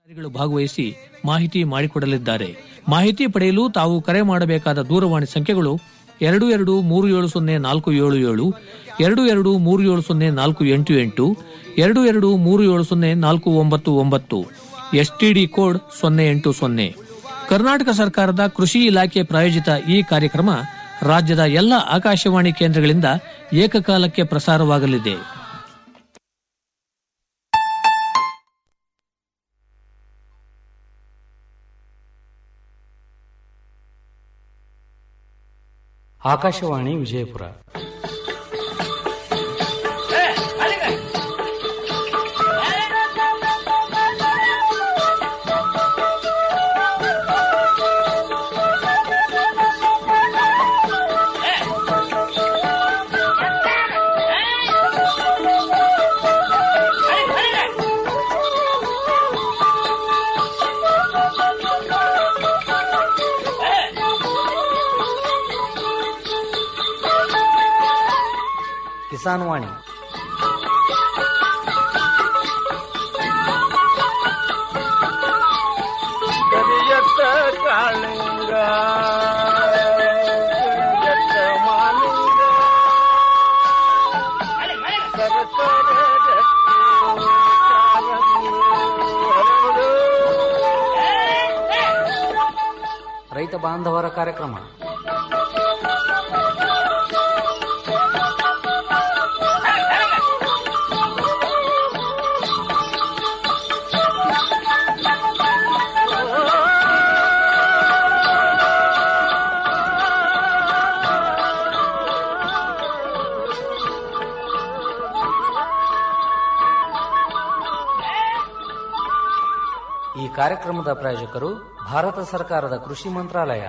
ಅಧಿಕಾರಿಗಳು ಭಾಗವಹಿಸಿ ಮಾಹಿತಿ ಮಾಡಿಕೊಡಲಿದ್ದಾರೆ ಮಾಹಿತಿ ಪಡೆಯಲು ತಾವು ಕರೆ ಮಾಡಬೇಕಾದ ದೂರವಾಣಿ ಸಂಖ್ಯೆಗಳು ಎರಡು ಎರಡು ಮೂರು ಏಳು ಸೊನ್ನೆ ನಾಲ್ಕು ಏಳು ಏಳು ಎರಡು ಎರಡು ಮೂರು ಏಳು ಸೊನ್ನೆ ನಾಲ್ಕು ಎಂಟು ಎಂಟು ಎರಡು ಎರಡು ಮೂರು ಏಳು ಸೊನ್ನೆ ನಾಲ್ಕು ಒಂಬತ್ತು ಒಂಬತ್ತು ಎಸ್ಟಿಡಿ ಕೋಡ್ ಸೊನ್ನೆ ಎಂಟು ಸೊನ್ನೆ ಕರ್ನಾಟಕ ಸರ್ಕಾರದ ಕೃಷಿ ಇಲಾಖೆ ಪ್ರಾಯೋಜಿತ ಈ ಕಾರ್ಯಕ್ರಮ ರಾಜ್ಯದ ಎಲ್ಲ ಆಕಾಶವಾಣಿ ಕೇಂದ್ರಗಳಿಂದ ಏಕಕಾಲಕ್ಕೆ ಪ್ರಸಾರವಾಗಲಿದೆ ಆಕಾಶವಾಣಿ ವಿಜಯಪುರ ಕಿಸಾನ್ ವಾಣಿ ಕರಿಯತ್ತ ಕಾಳಿಂಗ ಕರಿಯತ್ತ ಮಾಲಿಂಗ ಸರಸರ ಗಟ್ಟಿ ಕಾರಂಗಿ ಹರಡು. ರೈತ ಬಾಂಧವರ ಕಾರ್ಯಕ್ರಮ ಈ ಕಾರ್ಯಕ್ರಮದ ಪ್ರಾಯೋಜಕರು ಭಾರತ ಸರ್ಕಾರದ ಕೃಷಿ ಮಂತ್ರಾಲಯ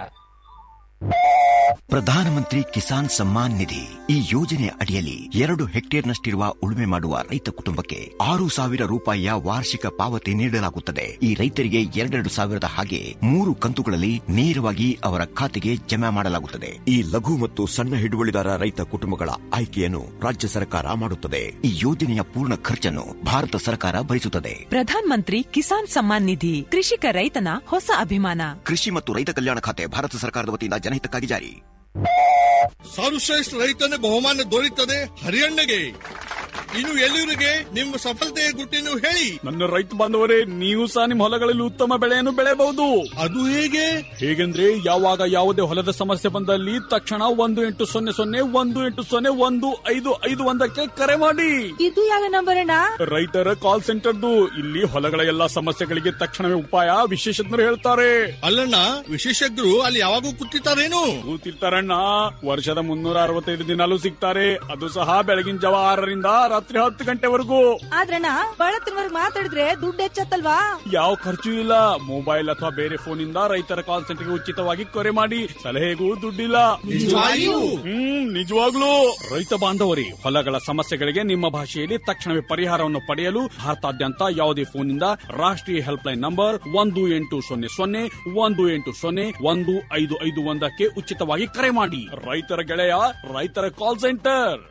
ಪ್ರಧಾನಮಂತ್ರಿ ಕಿಸಾನ್ ಸಮ್ಮಾನ್ ನಿಧಿ ಈ ಯೋಜನೆಯ ಅಡಿಯಲ್ಲಿ ಎರಡು ಹೆಕ್ಟೇರ್ನಷ್ಟಿರುವ ಉಳುಮೆ ಮಾಡುವ ರೈತ ಕುಟುಂಬಕ್ಕೆ ಆರು ಸಾವಿರ ರೂಪಾಯಿಯ ವಾರ್ಷಿಕ ಪಾವತಿ ನೀಡಲಾಗುತ್ತದೆ ಈ ರೈತರಿಗೆ ಎರಡೆರಡು ಸಾವಿರದ ಹಾಗೆ ಮೂರು ಕಂತುಗಳಲ್ಲಿ ನೇರವಾಗಿ ಅವರ ಖಾತೆಗೆ ಜಮಾ ಮಾಡಲಾಗುತ್ತದೆ ಈ ಲಘು ಮತ್ತು ಸಣ್ಣ ಹಿಡುವಳಿದಾರ ರೈತ ಕುಟುಂಬಗಳ ಆಯ್ಕೆಯನ್ನು ರಾಜ್ಯ ಸರ್ಕಾರ ಮಾಡುತ್ತದೆ ಈ ಯೋಜನೆಯ ಪೂರ್ಣ ಖರ್ಚನ್ನು ಭಾರತ ಸರ್ಕಾರ ಭರಿಸುತ್ತದೆ ಪ್ರಧಾನ್ ಮಂತ್ರಿ ಕಿಸಾನ್ ಸಮ್ಮಾನ್ ನಿಧಿ ಕೃಷಿಕ ರೈತನ ಹೊಸ ಅಭಿಮಾನ ಕೃಷಿ ಮತ್ತು ರೈತ ಕಲ್ಯಾಣ ಖಾತೆ ಭಾರತ ಸರ್ಕಾರದ ವತಿಯಿಂದ ಜನಹಿತಕ್ಕಾಗಿ ಜಾರಿ ಸರ್ವಶ್ರೇಷ್ಠ ರೈತನ ಬಹುಮಾನ ದೊರೆಯುತ್ತದೆ ಹರಿಯಣ್ಣಗೆ ಇನ್ನು ಎಲ್ಲರಿಗೆ ನಿಮ್ಮ ಸಫಲತೆಯ ಗುಟ್ಟಿನ ಹೇಳಿ ನನ್ನ ರೈತ ಬಾಂಧವರೇ ನೀವು ಸಹ ನಿಮ್ಮ ಹೊಲಗಳಲ್ಲಿ ಉತ್ತಮ ಬೆಳೆಯನ್ನು ಬೆಳೆಯಬಹುದು ಅದು ಹೇಗೆ ಹೇಗೆಂದ್ರೆ ಯಾವಾಗ ಯಾವುದೇ ಹೊಲದ ಸಮಸ್ಯೆ ಬಂದಲ್ಲಿ ತಕ್ಷಣ ಒಂದು ಎಂಟು ಸೊನ್ನೆ ಸೊನ್ನೆ ಒಂದು ಎಂಟು ಸೊನ್ನೆ ಒಂದು ಐದು ಐದು ಒಂದಕ್ಕೆ ಕರೆ ಮಾಡಿ ಇದು ಯಾವ ನಂಬರ್ ಅಣ್ಣ ರೈತರ ಕಾಲ್ ಸೆಂಟರ್ದು ಇಲ್ಲಿ ಹೊಲಗಳ ಎಲ್ಲಾ ಸಮಸ್ಯೆಗಳಿಗೆ ತಕ್ಷಣವೇ ಉಪಾಯ ವಿಶೇಷಜ್ಞರು ಹೇಳ್ತಾರೆ ಅಲ್ಲಣ್ಣ ವಿಶೇಷಜ್ಞರು ಅಲ್ಲಿ ಯಾವಾಗೂ ಕೂತಿರ್ತಾರೇನು ಕೂತಿರ್ತಾರಣ್ಣ ವರ್ಷದ ಮುನ್ನೂರ ಅರವತ್ತೈದು ದಿನಾಲೂ ಸಿಗ್ತಾರೆ ಅದು ಸಹ ಬೆಳಗಿನ ಜಾವ ಆರರಿಂದ ರಾತ್ರಿ ಹತ್ತು ಗಂಟೆವರೆಗೂ ಆದ್ರಣ್ಣ ಬಳತ್ತಿನವರೆಗೆ ಮಾತಾಡಿದ್ರೆ ದುಡ್ಡು ಹೆಚ್ಚತ್ತಲ್ವಾ ಯಾವ ಖರ್ಚು ಇಲ್ಲ ಮೊಬೈಲ್ ಅಥವಾ ಬೇರೆ ಫೋನ್ ಇಂದ ರೈತರ ಕಾಲ್ ಸೆಂಟರ್ಗೆ ಉಚಿತವಾಗಿ ಕರೆ ಮಾಡಿ ಸಲಹೆಗೂ ದುಡ್ಡಿಲ್ಲ ನಿಜವಾಗಿಯೂ? ಹ್ಮ್ ನಿಜವಾಗ್ಲೂ ರೈತ ಬಾಂಧವರೇ ಹೊಲಗಳ ಸಮಸ್ಯೆಗಳಿಗೆ ನಿಮ್ಮ ಭಾಷೆಯಲ್ಲಿ ತಕ್ಷಣವೇ ಪರಿಹಾರವನ್ನು ಪಡೆಯಲು ಭಾರತಾದ್ಯಂತ ಯಾವುದೇ ಫೋನ್ ಇಂದ ರಾಷ್ಟ್ರೀಯ ಹೆಲ್ಪ್ ಲೈನ್ ನಂಬರ್ ಒಂದು ಎಂಟು ಸೊನ್ನೆ ಸೊನ್ನೆ ಒಂದು ಎಂಟು ಸೊನ್ನೆ ಒಂದು ಐದು ಐದು ಒಂದಕ್ಕೆ ಉಚಿತವಾಗಿ ಕರೆ ಮಾಡಿ ರೈತರ ಗೆಳೆಯ ರೈತರ ಕಾಲ್ ಸೆಂಟರ್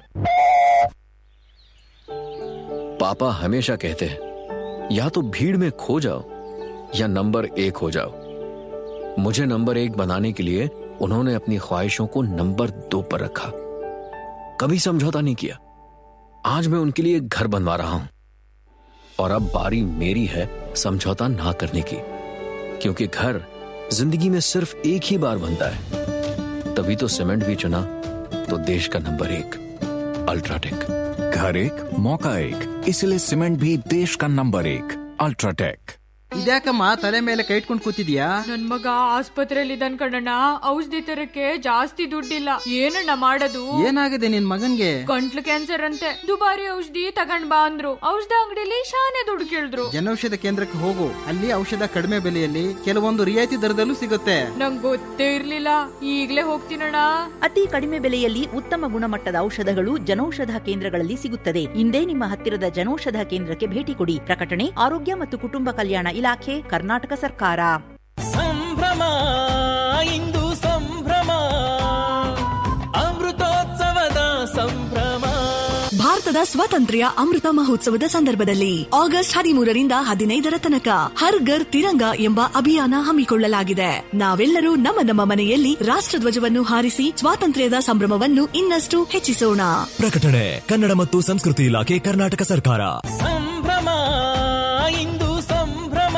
पापा हमेशा कहते हैं या तो भीड़ में खो जाओ या नंबर एक हो जाओ मुझे नंबर एक बनाने के लिए उन्होंने अपनी ख्वाहिशों को नंबर दो पर रखा कभी समझौता नहीं किया आज मैं उनके लिए एक घर बनवा रहा हूं और अब बारी मेरी है समझौता ना करने की क्योंकि घर जिंदगी में सिर्फ एक ही बार बनता है तभी तो सीमेंट भी चुना तो देश का नंबर एक अल्ट्राटेक घर एक मौका एक इसलिए सीमेंट भी देश का नंबर एक अल्ट्राटेक ಇದ್ಯಾಕಮ್ಮ ತಲೆ ಮೇಲೆ ಕೈ ಇಟ್ಕೊಂಡು ಕೂತಿದ್ಯಾ ನನ್ ಮಗ ಆಸ್ಪತ್ರೆಯಲ್ಲಿ ಇದ್ದಾನ್ ಕಣಣ್ಣ ಔಷಧಿ ತರಕ್ಕೆ ಜಾಸ್ತಿ ದುಡ್ಡಿಲ್ಲ ಏನಣ್ಣ ಮಾಡೋದು ಏನಾಗಿದೆ ನಿನ್ ಮಗನ್ಗೆ ಗಂಟ್ಲು ಕ್ಯಾನ್ಸರ್ ಅಂತೆ ದುಬಾರಿ ಔಷಧಿ ತಗೊಂಡ್ ಬಾ ಅಂದ್ರು ಔಷಧ ಅಂಗಡಿಲಿ ಶಾನೆ ದುಡ್ಡು ಕೇಳಿದ್ರು ಜನೌಷಧ ಕೇಂದ್ರಕ್ಕೆ ಹೋಗು ಅಲ್ಲಿ ಔಷಧ ಕಡಿಮೆ ಬೆಲೆಯಲ್ಲಿ ಕೆಲವೊಂದು ರಿಯಾಯಿತಿ ದರದಲ್ಲೂ ಸಿಗುತ್ತೆ ನಂಗ್ ಗೊತ್ತೇ ಇರ್ಲಿಲ್ಲ ಈಗ್ಲೇ ಹೋಗ್ತೀನಣ್ಣ ಅತಿ ಕಡಿಮೆ ಬೆಲೆಯಲ್ಲಿ ಉತ್ತಮ ಗುಣಮಟ್ಟದ ಔಷಧಗಳು ಜನೌಷಧ ಕೇಂದ್ರಗಳಲ್ಲಿ ಸಿಗುತ್ತದೆ ಇಂದೇ ನಿಮ್ಮ ಹತ್ತಿರದ ಜನೌಷಧ ಕೇಂದ್ರಕ್ಕೆ ಭೇಟಿ ಕೊಡಿ ಪ್ರಕಟಣೆ ಆರೋಗ್ಯ ಮತ್ತು ಕುಟುಂಬ ಕಲ್ಯಾಣ ಇಲಾಖೆ ಕರ್ನಾಟಕ ಸರ್ಕಾರ ಸಂಭ್ರಮ ಇಂದು ಸಂಭ್ರಮ ಅಮೃತೋತ್ಸವದ ಸಂಭ್ರಮ ಭಾರತದ ಭಾರತದ ಸ್ವಾತಂತ್ರ್ಯ ಅಮೃತ ಮಹೋತ್ಸವದ ಸಂದರ್ಭದಲ್ಲಿ ಆಗಸ್ಟ್ ಹದಿಮೂರರಿಂದ ಹದಿನೈದರ ತನಕ ಹರ್ ಘರ್ ತಿರಂಗ ಎಂಬ ಅಭಿಯಾನ ಹಮ್ಮಿಕೊಳ್ಳಲಾಗಿದೆ ನಾವೆಲ್ಲರೂ ನಮ್ಮ ನಮ್ಮ ಮನೆಯಲ್ಲಿ ರಾಷ್ಟ್ರಧ್ವಜವನ್ನು ಹಾರಿಸಿ ಸ್ವಾತಂತ್ರ್ಯದ ಸಂಭ್ರಮವನ್ನು ಇನ್ನಷ್ಟು ಹೆಚ್ಚಿಸೋಣ ಪ್ರಕಟಣೆ ಕನ್ನಡ ಮತ್ತು ಸಂಸ್ಕೃತಿ ಇಲಾಖೆ ಕರ್ನಾಟಕ ಸರ್ಕಾರ ಸಂಭ್ರಮ ಇಂದು ಸಂಭ್ರಮ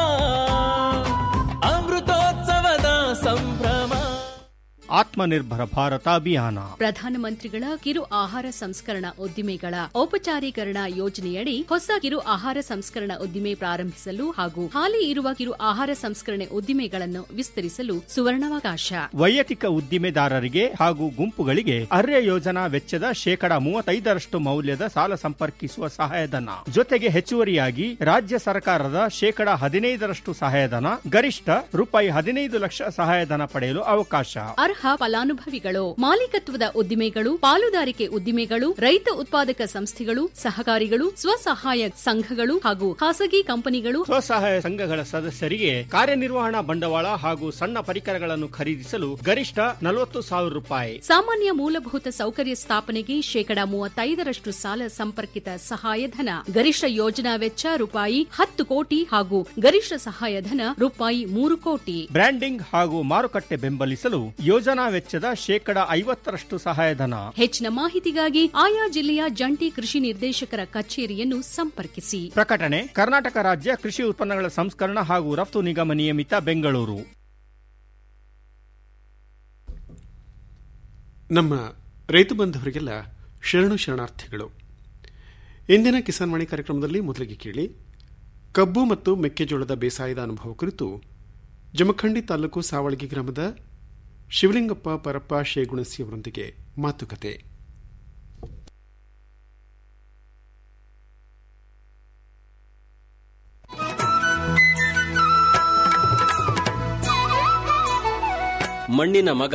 ಅಮೃತೋತ್ಸವದ ಸಂಭ್ರಮ ಆತ್ಮನಿರ್ಭರ ಭಾರತ ಅಭಿಯಾನ ಪ್ರಧಾನಮಂತ್ರಿಗಳ ಕಿರು ಆಹಾರ ಸಂಸ್ಕರಣಾ ಉದ್ದಿಮೆಗಳ ಔಪಚಾರೀಕರಣ ಯೋಜನೆಯಡಿ ಹೊಸ ಕಿರು ಆಹಾರ ಸಂಸ್ಕರಣಾ ಉದ್ದಿಮೆ ಪ್ರಾರಂಭಿಸಲು ಹಾಗೂ ಹಾಲಿ ಇರುವ ಕಿರು ಆಹಾರ ಸಂಸ್ಕರಣೆ ಉದ್ದಿಮೆಗಳನ್ನು ವಿಸ್ತರಿಸಲು ಸುವರ್ಣಾವಕಾಶ ವೈಯಕ್ತಿಕ ಉದ್ದಿಮೆದಾರರಿಗೆ ಹಾಗೂ ಗುಂಪುಗಳಿಗೆ ಅರ್ಯ ಯೋಜನಾ ವೆಚ್ಚದ ಶೇಕಡ ಮೂವತ್ತೈದರಷ್ಟು ಮೌಲ್ಯದ ಸಾಲ ಸಂಪರ್ಕಿಸುವ ಸಹಾಯಧನ ಜೊತೆಗೆ ಹೆಚ್ಚುವರಿಯಾಗಿ ರಾಜ್ಯ ಸರ್ಕಾರದ ಶೇಕಡ ಹದಿನೈದರಷ್ಟು ಸಹಾಯಧನ ಗರಿಷ್ಠ ರೂಪಾಯಿ ಹದಿನೈದು ಲಕ್ಷ ಸಹಾಯಧನ ಪಡೆಯಲು ಅವಕಾಶ ಅರ್ಹ ಫಲಾನುಭವಿಗಳು ಮಾಲೀಕತ್ವದ ಉದ್ದಿಮೆಗಳು ಪಾಲುದಾರಿಕೆ ಉದ್ದಿಮೆಗಳು ರೈತ ಉತ್ಪಾದಕ ಸಂಸ್ಥೆಗಳು ಸಹಕಾರಿಗಳು ಸ್ವಸಹಾಯ ಸಂಘಗಳು ಹಾಗೂ ಖಾಸಗಿ ಕಂಪನಿಗಳು ಸ್ವಸಹಾಯ ಸಂಘಗಳ ಸದಸ್ಯರಿಗೆ ಕಾರ್ಯನಿರ್ವಹಣಾ ಬಂಡವಾಳ ಹಾಗೂ ಸಣ್ಣ ಪರಿಕರಗಳನ್ನು ಖರೀದಿಸಲು ಗರಿಷ್ಠ ನಲವತ್ತು ಸಾವಿರ ರೂಪಾಯಿ ಸಾಮಾನ್ಯ ಮೂಲಭೂತ ಸೌಕರ್ಯ ಸ್ಥಾಪನೆಗೆ ಶೇಕಡಾ ಮೂವತ್ತೈದರಷ್ಟು ಸಾಲ ಸಂಪರ್ಕಿತ ಸಹಾಯಧನ ಗರಿಷ್ಠ ಯೋಜನಾ ವೆಚ್ಚ ರೂಪಾಯಿ ಹತ್ತು ಕೋಟಿ ಹಾಗೂ ಗರಿಷ್ಠ ಸಹಾಯಧನ ರೂಪಾಯಿ ಮೂರು ಕೋಟಿ ಬ್ರ್ಯಾಂಡಿಂಗ್ ಹಾಗೂ ಮಾರುಕಟ್ಟೆ ಬೆಂಬಲಿಸಲು ಯೋಜನಾ ವೆಚ್ಚದ ಶೇಕಡ ಐವತ್ತರಷ್ಟು ಸಹಾಯಧನ ಹೆಚ್ಚಿನ ಮಾಹಿತಿಗಾಗಿ ಆಯಾ ಜಿಲ್ಲೆಯ ಜಂಟಿ ಕೃಷಿ ನಿರ್ದೇಶಕರ ಕಚೇರಿಯನ್ನು ಸಂಪರ್ಕಿಸಿ ಪ್ರಕಟಣೆ ಕರ್ನಾಟಕ ರಾಜ್ಯ ಕೃಷಿ ಉತ್ಪನ್ನಗಳ ಸಂಸ್ಕರಣ ಹಾಗೂ ರಫ್ತು ನಿಗಮ ನಿಯಮಿತ ಬೆಂಗಳೂರು ನಮ್ಮ ರೈತ ಬಂಧುವರಿಗೆಲ್ಲ ಶರಣು ಶರಣಾರ್ಥಿಗಳು ಇಂದಿನ ಕಿಸಾನ್ ವಾಣಿ ಕಾರ್ಯಕ್ರಮದಲ್ಲಿ ಮೊದಲಿಗೆ ಕೇಳಿ ಕಬ್ಬು ಮತ್ತು ಮೆಕ್ಕೆಜೋಳದ ಬೇಸಾಯದ ಅನುಭವ ಕುರಿತು ಜಮಖಂಡಿ ತಾಲೂಕು ಸಾವಳಗಿ ಗ್ರಾಮದ ಶಿವಲಿಂಗಪ್ಪ ಪರಪ್ಪ ಶೇಗುಣಸಿ ಅವರೊಂದಿಗೆ ಮಾತುಕತೆ ಮಣ್ಣಿನ ಮಗ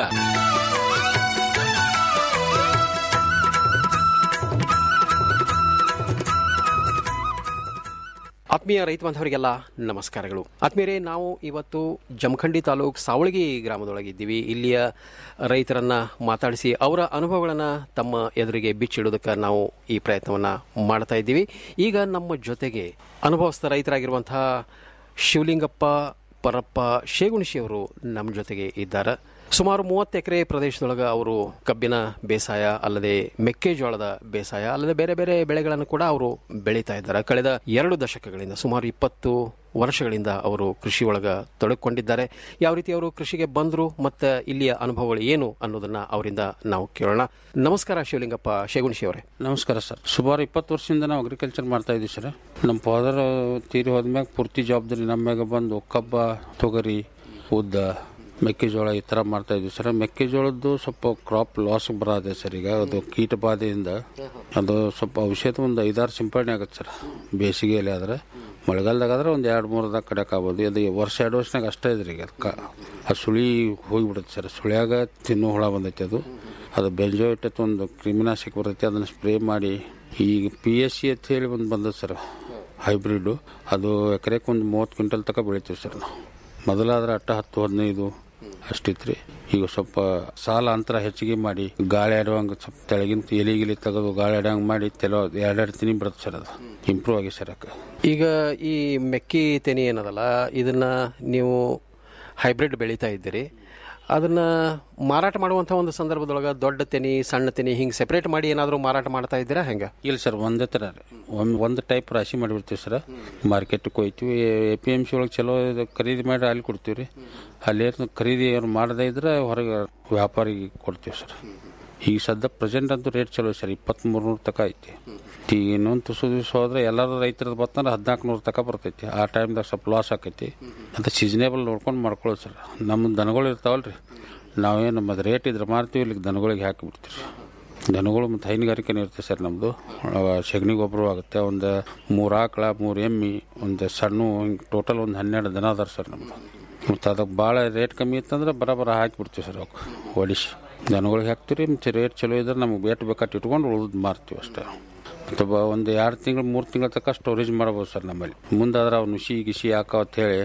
ಆತ್ಮೀಯ ರೈತ ಬಾಂಧವರಿಗೆಲ್ಲ ನಮಸ್ಕಾರಗಳು ಆತ್ಮೀಯರೇ ನಾವು ಇವತ್ತು ಜಮಖಂಡಿ ತಾಲೂಕು ಸಾವಳಗಿ ಗ್ರಾಮದೊಳಗಿದ್ದೀವಿ ಇಲ್ಲಿಯ ರೈತರನ್ನ ಮಾತಾಡಿಸಿ ಅವರ ಅನುಭವಗಳನ್ನು ತಮ್ಮ ಎದುರಿಗೆ ಬಿಚ್ಚಿಡೋದಕ್ಕೆ ನಾವು ಈ ಪ್ರಯತ್ನವನ್ನು ಮಾಡ್ತಾ ಇದ್ದೀವಿ ಈಗ ನಮ್ಮ ಜೊತೆಗೆ ಅನುಭವಸ್ಥ ರೈತರಾಗಿರುವಂತಹ ಶಿವಲಿಂಗಪ್ಪ ಪರಪ್ಪ ಶೇಗುಣಿಶಿ ಅವರು ನಮ್ಮ ಜೊತೆಗೆ ಇದ್ದಾರೆ ಸುಮಾರು ಮೂವತ್ತು ಎಕರೆ ಪ್ರದೇಶದೊಳಗೆ ಅವರು ಕಬ್ಬಿನ ಬೇಸಾಯ ಅಲ್ಲದೆ ಮೆಕ್ಕೆಜೋಳದ ಬೇಸಾಯ ಅಲ್ಲದೆ ಬೇರೆ ಬೇರೆ ಬೆಳೆಗಳನ್ನು ಕೂಡ ಅವರು ಬೆಳೀತಾ ಇದ್ದಾರೆ ಕಳೆದ ಎರಡು ದಶಕಗಳಿಂದ ಸುಮಾರು ಇಪ್ಪತ್ತು ವರ್ಷಗಳಿಂದ ಅವರು ಕೃಷಿ ಒಳಗ ತೊಡಗಿಕೊಂಡಿದ್ದಾರೆ ಯಾವ ರೀತಿ ಅವರು ಕೃಷಿಗೆ ಬಂದರು ಮತ್ತು ಇಲ್ಲಿಯ ಅನುಭವಗಳು ಏನು ಅನ್ನೋದನ್ನ ಅವರಿಂದ ನಾವು ಕೇಳೋಣ ನಮಸ್ಕಾರ ಶಿವಲಿಂಗಪ್ಪ ಶೇಗುಣಿಶಿ ಅವರೇ ನಮಸ್ಕಾರ ಸರ್ ಸುಮಾರು ಇಪ್ಪತ್ತು ವರ್ಷದಿಂದ ನಾವು ಅಗ್ರಿಕಲ್ಚರ್ ಮಾಡ್ತಾ ಇದ್ದೀವಿ ಸರ್ ನಮ್ಮ ಫಾದರ್ ತೀರಿ ಹೋದ್ಮ್ಯಾಗ ಪೂರ್ತಿ ಜವಾಬ್ದಾರಿ ನಮ್ಮ ಮ್ಯಾಗ ಬಂದು ಕಬ್ಬ ತೊಗರಿ ಉದ್ದ ಮೆಕ್ಕೆಜೋಳ ಈ ಥರ ಮಾಡ್ತಾ ಇದ್ವಿ ಸರ್ ಮೆಕ್ಕೆಜೋಳದ್ದು ಸ್ವಲ್ಪ ಕ್ರಾಪ್ ಲಾಸ್ ಬರದೆ ಸರ್ ಈಗ ಅದು ಕೀಟ ಬಾಧೆಯಿಂದ ಅದು ಸ್ವಲ್ಪ ಔಷಧ ಒಂದು ಐದಾರು ಸಿಂಪಡಣೆ ಆಗುತ್ತೆ ಸರ್ ಬೇಸಿಗೆಯಲ್ಲಿ ಆದ್ರೆ ಮಳೆಗಾಲದಾಗ ಆದ್ರೆ ಒಂದು ಎರಡು ಮೂರದಾಗ ಕಡೆಕ್ ಆಗ್ಬೋದು ಅದು ವರ್ಷ ಎರಡು ವರ್ಷನಾಗ ಅಷ್ಟೇ ಇದ್ರಿ ಈಗ ಅದಕ್ಕೆ ಅದು ಸುಳಿ ಹೋಗಿಬಿಡುತ್ತೆ ಸರ್ ಸುಳಿಯಾಗ ತಿನ್ನೋ ಹುಳ ಬಂದೈತೆ ಅದು ಅದು ಬೆಂಜೋಯಿಟ್ ಅಂತ ಒಂದು ಕ್ರಿಮಿನಾಶಕ ಬರ್ತೈತೆ ಅದನ್ನು ಸ್ಪ್ರೇ ಮಾಡಿ ಈಗ ಪಿ ಎಸ್ ಸಿ ಅಂತ ಹೇಳಿ ಒಂದು ಬಂದದ್ದು ಸರ್ ಹೈಬ್ರಿಡ್ ಅದು ಎಕರೆಗೆ ಒಂದು ಮೂವತ್ತು ಕ್ವಿಂಟಲ್ ತನಕ ಬೆಳಿತೀವಿ ಸರ್ ನಾವು ಮೊದಲಾದ್ರೆ ಅಟ್ಟ ಹತ್ತು ಹದಿನೈದು ಅಷ್ಟಿತ್ರಿ ಈಗ ಸ್ವಲ್ಪ ಸಾಲ ಅಂತರ ಹೆಚ್ಚಿಗೆ ಮಾಡಿ ಗಾಳಿ ಆಡುವಂಗ ಸ್ವಲ್ಪ ತೆಳಗಿನ ಎಲಿ ಗಿಲಿ ತೆಗೆದು ಗಾಳಿ ಆಡುವಂಗ ಮಾಡಿ ತೆಲೋ ಎರಡೆರಡು ತಿನಿ ಬರುತ್ತೆ ಸರ್ ಅದು ಇಂಪ್ರೂವ್ ಆಗಿ ಸರ್ ಅಕ್ಕ ಈಗ ಈ ಮೆಕ್ಕಿ ತೆನಿ ಏನದಲ್ಲ ಇದನ್ನ ನೀವು ಹೈಬ್ರಿಡ್ ಬೆಳೀತಾ ಇದ್ದೀರಿ ಅದನ್ನ ಮಾರಾಟ ಮಾಡುವಂಥ ಒಂದು ಸಂದರ್ಭದೊಳಗೆ ದೊಡ್ಡ ತೆನಿ ಸಣ್ಣ ತೆನಿ ಹಿಂಗೆ ಸೆಪರೇಟ್ ಮಾಡಿ ಏನಾದರೂ ಮಾರಾಟ ಮಾಡ್ತಾ ಇದ್ದೀರಾ ಹೆಂಗೆ ಇಲ್ಲ ಸರ್ ಒಂದೇ ಥರ ರೀ ಒಂದು ಒಂದು ಟೈಪ್ ರಾಶಿ ಮಾಡಿಬಿಡ್ತೀವಿ ಸರ್ ಮಾರ್ಕೆಟ್ಗೆ ಹೋಯ್ತೀವಿ ಎ ಪಿ ಎಮ್ ಸಿ ಒಳಗೆ ಚಲೋ ಇದು ಖರೀದಿ ಮಾಡಿ ಅಲ್ಲಿ ಕೊಡ್ತೀವಿ ರೀ ಅಲ್ಲಿ ಖರೀದಿ ಅವ್ರು ಮಾಡದೇ ಇದ್ರೆ ಹೊರಗೆ ವ್ಯಾಪಾರಿಗೆ ಕೊಡ್ತೀವಿ ಸರ್ ಈಗ ಸದ್ಯ ಪ್ರೆಸೆಂಟ್ ಅಂತೂ ರೇಟ್ ಚಲೋ ಸರ್ ಇಪ್ಪತ್ತ್ಮೂರು ನೂರು ತಕ ಐತಿ ಈಗ ಇನ್ನೊಂದು ತುಸು ದಿವಸ ಹೋದ್ರೆ ಎಲ್ಲರೂ ರೈತರದ್ದು ಬತ್ತಂದ್ರೆ ಹದಿನಾಲ್ಕು ನೂರು ತಕ ಬರ್ತೈತಿ ಆ ಟೈಮ್ದಾಗ ಸ್ವಲ್ಪ ಲಾಸ್ ಆಕೈತಿ ಅದು ಸೀಸನೇಬಲ್ ನೋಡ್ಕೊಂಡು ಮಾಡ್ಕೊಳ್ಳೋದು ಸರ್ ನಮ್ಮ ದನಗಳು ಇರ್ತಾವಲ್ರಿ ನಾವೇನು ನಮ್ಮದು ರೇಟ್ ಇದ್ರೆ ಮಾರ್ತೀವಿ ಇಲ್ಲಿಗೆ ದನಗಳಿಗೆ ಹಾಕಿಬಿಡ್ತೀವಿ ದನಗಳು ಮತ್ತು ಹೈನುಗಾರಿಕೆನೂ ಇರುತ್ತೆ ಸರ್ ನಮ್ಮದು ಸಗಣಿ ಗೊಬ್ಬರ ಆಗುತ್ತೆ ಒಂದು ಮೂರು ಆಕಳ ಮೂರು ಎಮ್ಮಿ ಒಂದು ಸಣ್ಣ ಹಿಂಗೆ ಟೋಟಲ್ ಒಂದು ಹನ್ನೆರಡು ದನ ಅದಾರ ಸರ್ ನಮ್ಮದು ಮತ್ತು ಅದಕ್ಕೆ ಭಾಳ ರೇಟ್ ಕಮ್ಮಿ ಇತ್ತಂದ್ರೆ ಬರೋಬ್ಬರ ಹಾಕಿಬಿಡ್ತೀವಿ ಸರ್ ಅವಕ್ಕೆ ಓಡಿಸಿ ದನಗಳಿಗೆ ಹಾಕ್ತೀವಿ ಮತ್ತು ರೇಟ್ ಚಲೋ ಇದ್ರೆ ನಮಗೆ ಬೇಟ್ ಬೇಕಾಟ್ಟು ಇಟ್ಕೊಂಡು ಉಳಿದು ಮಾರ್ತೀವಿ ಅಷ್ಟೇ ಅಥವಾ ಒಂದು ಎರಡು ತಿಂಗಳು ಮೂರು ತಿಂಗಳ ತನಕ ಸ್ಟೋರೇಜ್ ಮಾಡ್ಬೋದು ಸರ್ ನಮ್ಮಲ್ಲಿ ಮುಂದಾದ್ರೆ ಅವು ನುಸಿ ಗಿಸಿ ಹಾಕೋ ಹೇಳಿ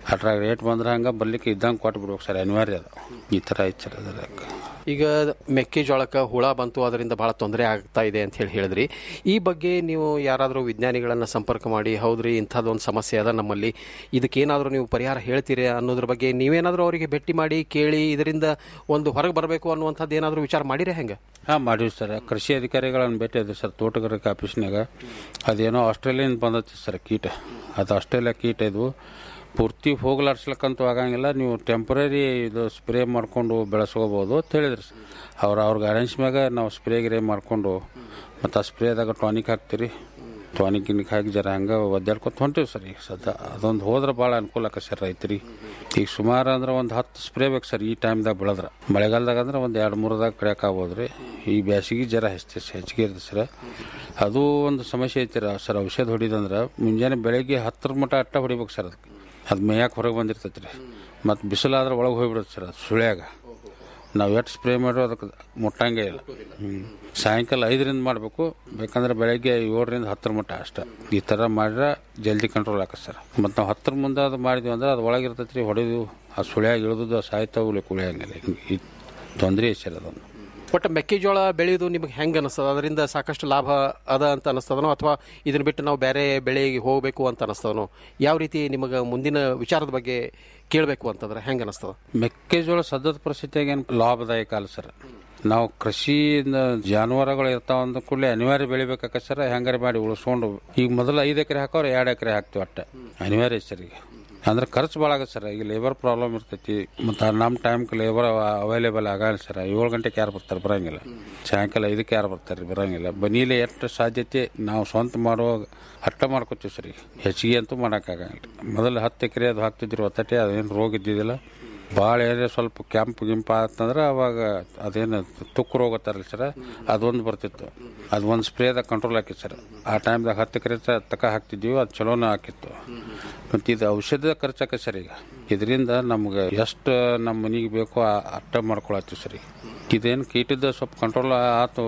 ಅದ್ರಾಗ ರೇಟ್ ಬಂದ್ರೆ ಹಂಗೆ ಬರ್ಲಿಕ್ಕೆ ಇದ್ದಂಗೆ ಕೊಟ್ಟು ಬಿಡ್ಬೇಕು ಸರ್ ಅನಿವಾರ್ಯ ಅದು ಈ ಥರ ಐತೆ ಸರ್ ಅದ್ರಾಗ ಈಗ ಮೆಕ್ಕೆಜೋಳಕ್ಕೆ ಹುಳ ಬಂತು ಅದರಿಂದ ಬಹಳ ತೊಂದರೆ ಆಗ್ತಾ ಇದೆ ಅಂತ ಹೇಳಿ ಹೇಳಿದ್ರಿ ಈ ಬಗ್ಗೆ ನೀವು ಯಾರಾದರೂ ವಿಜ್ಞಾನಿಗಳನ್ನ ಸಂಪರ್ಕ ಮಾಡಿ ಹೌದ್ರಿ ಇಂಥದ್ದೊಂದು ಸಮಸ್ಯೆ ಅದ ನಮ್ಮಲ್ಲಿ ಇದಕ್ಕೇನಾದರೂ ನೀವು ಪರಿಹಾರ ಹೇಳ್ತೀರಿ ಅನ್ನೋದ್ರ ಬಗ್ಗೆ ನೀವೇನಾದರೂ ಅವರಿಗೆ ಭೇಟಿ ಮಾಡಿ ಕೇಳಿ ಇದರಿಂದ ಒಂದು ಹೊರಗೆ ಬರಬೇಕು ಅನ್ನುವಂಥದ್ದು ಏನಾದರೂ ವಿಚಾರ ಮಾಡಿರಿ ಹೆಂಗೆ ಹಾಂ ಮಾಡಿವಿ ಸರ್ ಕೃಷಿ ಅಧಿಕಾರಿಗಳನ್ನು ಭೇಟಿ ಇದೆ ಸರ್ ತೋಟಗಾರಿಕೆ ಆಫೀಸ್ನಾಗ ಅದೇನೋ ಆಸ್ಟ್ರೇಲಿಯನ್ ಬಂದೈತಿ ಸರ್ ಕೀಟ ಅದು ಆಸ್ಟ್ರೇಲಿಯಾ ಕೀಟ ಇದು ಪೂರ್ತಿ ಹೋಗ್ಲಾಡ್ಸ್ಲಕ್ಕಂತೂ ಆಗಂಗಿಲ್ಲ ನೀವು ಟೆಂಪ್ರರಿ ಇದು ಸ್ಪ್ರೇ ಮಾಡ್ಕೊಂಡು ಬೆಳೆಸ್ಕೋಬೋದು ಅಂತ ಹೇಳಿದ್ರಿ ಸರ್ ಅವ್ರು ಅವ್ರ ಗೈಡೆನ್ಸ್ ಮ್ಯಾಗ ನಾವು ಸ್ಪ್ರೇ ಗಿರೇ ಮಾಡ್ಕೊಂಡು ಮತ್ತು ಆ ಸ್ಪ್ರೇದಾಗ ಟಾನಿಕ್ ಹಾಕ್ತೀರಿ ಟಾನಿಕ್ ಗಿನಿಕ್ ಹಾಕಿ ಜರ ಹಂಗೆ ಒದ್ದಾಡ್ಕೊತ ಹೊಂಟೀವಿ ಸರ್ ಈಗ ಸದ್ಯ ಅದೊಂದು ಹೋದ್ರೆ ಭಾಳ ಅನುಕೂಲ ಆಕತ್ ಸರ್ ರೈತರಿಗೆ ಈಗ ಸುಮಾರು ಅಂದ್ರೆ ಒಂದು ಹತ್ತು ಸ್ಪ್ರೇ ಬೇಕು ಸರ್ ಈ ಟೈಮ್ದಾಗ ಬೆಳೆದ್ರೆ ಮಳೆಗಾಲದಾಗ ಅಂದ್ರೆ ಒಂದು ಎರಡು ಮೂರದಾಗ ಕಡಿಯಕ್ಕೆ ಆಗ್ಬೋದು ರೀ ಈ ಬ್ಯಾಸಿಗೆ ಜರ ಹೆಚ್ಚು ಹೆಚ್ಚಿಗೆ ಇರ್ತದೆ ಸರ್ ಅದು ಒಂದು ಸಮಸ್ಯೆ ಐತಿ ಸರ್ ಔಷಧ ಹೊಡಿದಂದ್ರೆ ಮುಂಜಾನೆ ಬೆಳಗ್ಗೆ ಹತ್ತರ ಮಟ್ಟ ಅಟ್ಟ ಹೊಡಿಬೇಕು ಸರ್ ಅದಕ್ಕೆ ಅದು ಮೇಯಕ್ಕೆ ಹೊರಗೆ ಬಂದಿರ್ತೈತೆ ರೀ ಮತ್ತು ಬಿಸಿಲಾದ್ರೆ ಒಳಗೆ ಹೋಗ್ಬಿಡುತ್ತೆ ಸರ್ ಅದು ಸುಳ್ಯಾಗ ನಾವು ಎಷ್ಟು ಸ್ಪ್ರೇ ಮಾಡೋ ಅದಕ್ಕೆ ಮುಟ್ಟಂಗೆ ಇಲ್ಲ ಹ್ಞೂ ಸಾಯಂಕಾಲ ಐದರಿಂದ ಮಾಡಬೇಕು ಬೇಕಂದ್ರೆ ಬೆಳಗ್ಗೆ ಏಳರಿಂದ ಹತ್ತರ ಮಟ್ಟ ಅಷ್ಟೇ ಈ ಥರ ಮಾಡಿದ್ರೆ ಜಲ್ದಿ ಕಂಟ್ರೋಲ್ ಆಕತ್ತೆ ಸರ್ ಮತ್ತು ನಾವು ಹತ್ತರ ಮುಂದೆ ಅದು ಮಾಡಿದ್ವಿ ಅಂದ್ರೆ ಅದು ಒಳಗೆ ಇರ್ತೈತೆ ರೀ ಹೊಡೆದು ಆ ಸುಳ್ಯಾಗ ಇಳಿದು ಸಾಯ್ತಾವು ಕುಳಿಯಂಗಿಲ್ಲ ಹಿಂಗೆ ತೊಂದರೆ ಐತೆ ಸರ್ ಅದೊಂದು ಒಟ್ಟು ಮೆಕ್ಕೆಜೋಳ ಬೆಳೆಯೋದು ನಿಮಗೆ ಹೆಂಗೆ ಅನಿಸ್ತದ ಅದರಿಂದ ಸಾಕಷ್ಟು ಲಾಭ ಅದ ಅಂತ ಅನಿಸ್ತದನೋ ಅಥವಾ ಇದನ್ನ ಬಿಟ್ಟು ನಾವು ಬೇರೆ ಬೆಳೆಗೆ ಹೋಗಬೇಕು ಅಂತ ಅನಿಸ್ತದನೋ ಯಾವ ರೀತಿ ನಿಮಗೆ ಮುಂದಿನ ವಿಚಾರದ ಬಗ್ಗೆ ಕೇಳಬೇಕು ಅಂತಂದ್ರೆ ಹೆಂಗೆ ಅನಿಸ್ತದ ಮೆಕ್ಕೆಜೋಳ ಸದ್ಯದ ಪರಿಸ್ಥಿತಿಯಾಗ ಏನು ಲಾಭದಾಯಕ ಅಲ್ಲ ಸರ್ ನಾವು ಕೃಷಿ ಜಾನುವಾರುಗಳು ಇರ್ತಾವ ಅಂದ ಕೂಡಲೇ ಅನಿವಾರ್ಯ ಬೆಳಿಬೇಕಾಕ ಸರ್ ಹೆಂಗಾರೆ ಮಾಡಿ ಉಳಿಸ್ಕೊಂಡು ಈಗ ಮೊದಲು ಐದು ಎಕರೆ ಹಾಕೋರು ಎರಡು ಎಕರೆ ಹಾಕ್ತಿವಿ ಅಟ್ಟೆ ಅನಿವಾರ್ಯ ಸರ್ ಈಗ ಅಂದ್ರೆ ಖರ್ಚು ಭಾಳ ಆಗತ್ತೆ ಸರ್ ಈಗ ಲೇಬರ್ ಪ್ರಾಬ್ಲಮ್ ಇರ್ತೈತಿ ಮತ್ತು ನಮ್ಮ ಟೈಮ್ಗೆ ಲೇಬರ್ ಅವೈಲೇಬಲ್ ಆಗಲ್ಲ ಸರ್ ಏಳು ಗಂಟೆಗೆ ಯಾರು ಬರ್ತಾರೆ ಬರೋಂಗಿಲ್ಲ ಸಾಯಂಕಾಲ ಐದಕ್ಕೆ ಯಾರು ಬರ್ತಾರೆ ಬರೋಂಗಿಲ್ಲ ಬನೀಲೆ ಎಷ್ಟು ಸಾಧ್ಯತೆ ನಾವು ಸ್ವಂತ ಮಾಡುವಾಗ ಅಟ್ಟ ಮಾಡ್ಕೋತೀವಿ ಸರ್ ಈಗ ಹೆಚ್ಚಿಗೆ ಅಂತೂ ಮಾಡೋಕ್ಕಾಗಂಗಿಲ್ಲ ಮೊದಲು ಹತ್ತು ಎಕರೆ ಅದು ಹಾಕ್ತಿದ್ರು ಒತ್ತಟೆ ಅದೇನು ರೋಗ ಇದ್ದಿದ್ದಿಲ್ಲ ಭಾಳ ಏನೇ ಸ್ವಲ್ಪ ಕ್ಯಾಂಪ್ ಗಿಂಪ್ ಆತಂದ್ರೆ ಅವಾಗ ಅದೇನು ತುಕ್ಕು ರೋಗ ಅಂತಾರಲ್ಲ ಸರ್ ಅದೊಂದು ಬರ್ತಿತ್ತು ಅದು ಒಂದು ಸ್ಪ್ರೇದಾಗ ಕಂಟ್ರೋಲ್ ಹಾಕಿತ್ತು ಸರ್ ಆ ಟೈಮ್ದಾಗ ಹತ್ತು ಎಕರೆ ತಕ ಹಾಕ್ತಿದ್ವಿ ಅದು ಚಲೋನ ಹಾಕಿತ್ತು ಮತ್ತು ಇದು ಔಷಧದ ಖರ್ಚಾಕ ಸರ್ ಈಗ ಇದರಿಂದ ನಮ್ಗೆ ಎಷ್ಟು ನಮ್ಮ ಮನೆಗೆ ಬೇಕೋ ಆ- ಅಟ್ಟ ಮಾಡ್ಕೊಳತ್ತೀವಿ ಸರ್ ಈಗ ಇದೇನು ಕೀಟದ ಸ್ವಲ್ಪ ಕಂಟ್ರೋಲ್ ಆತು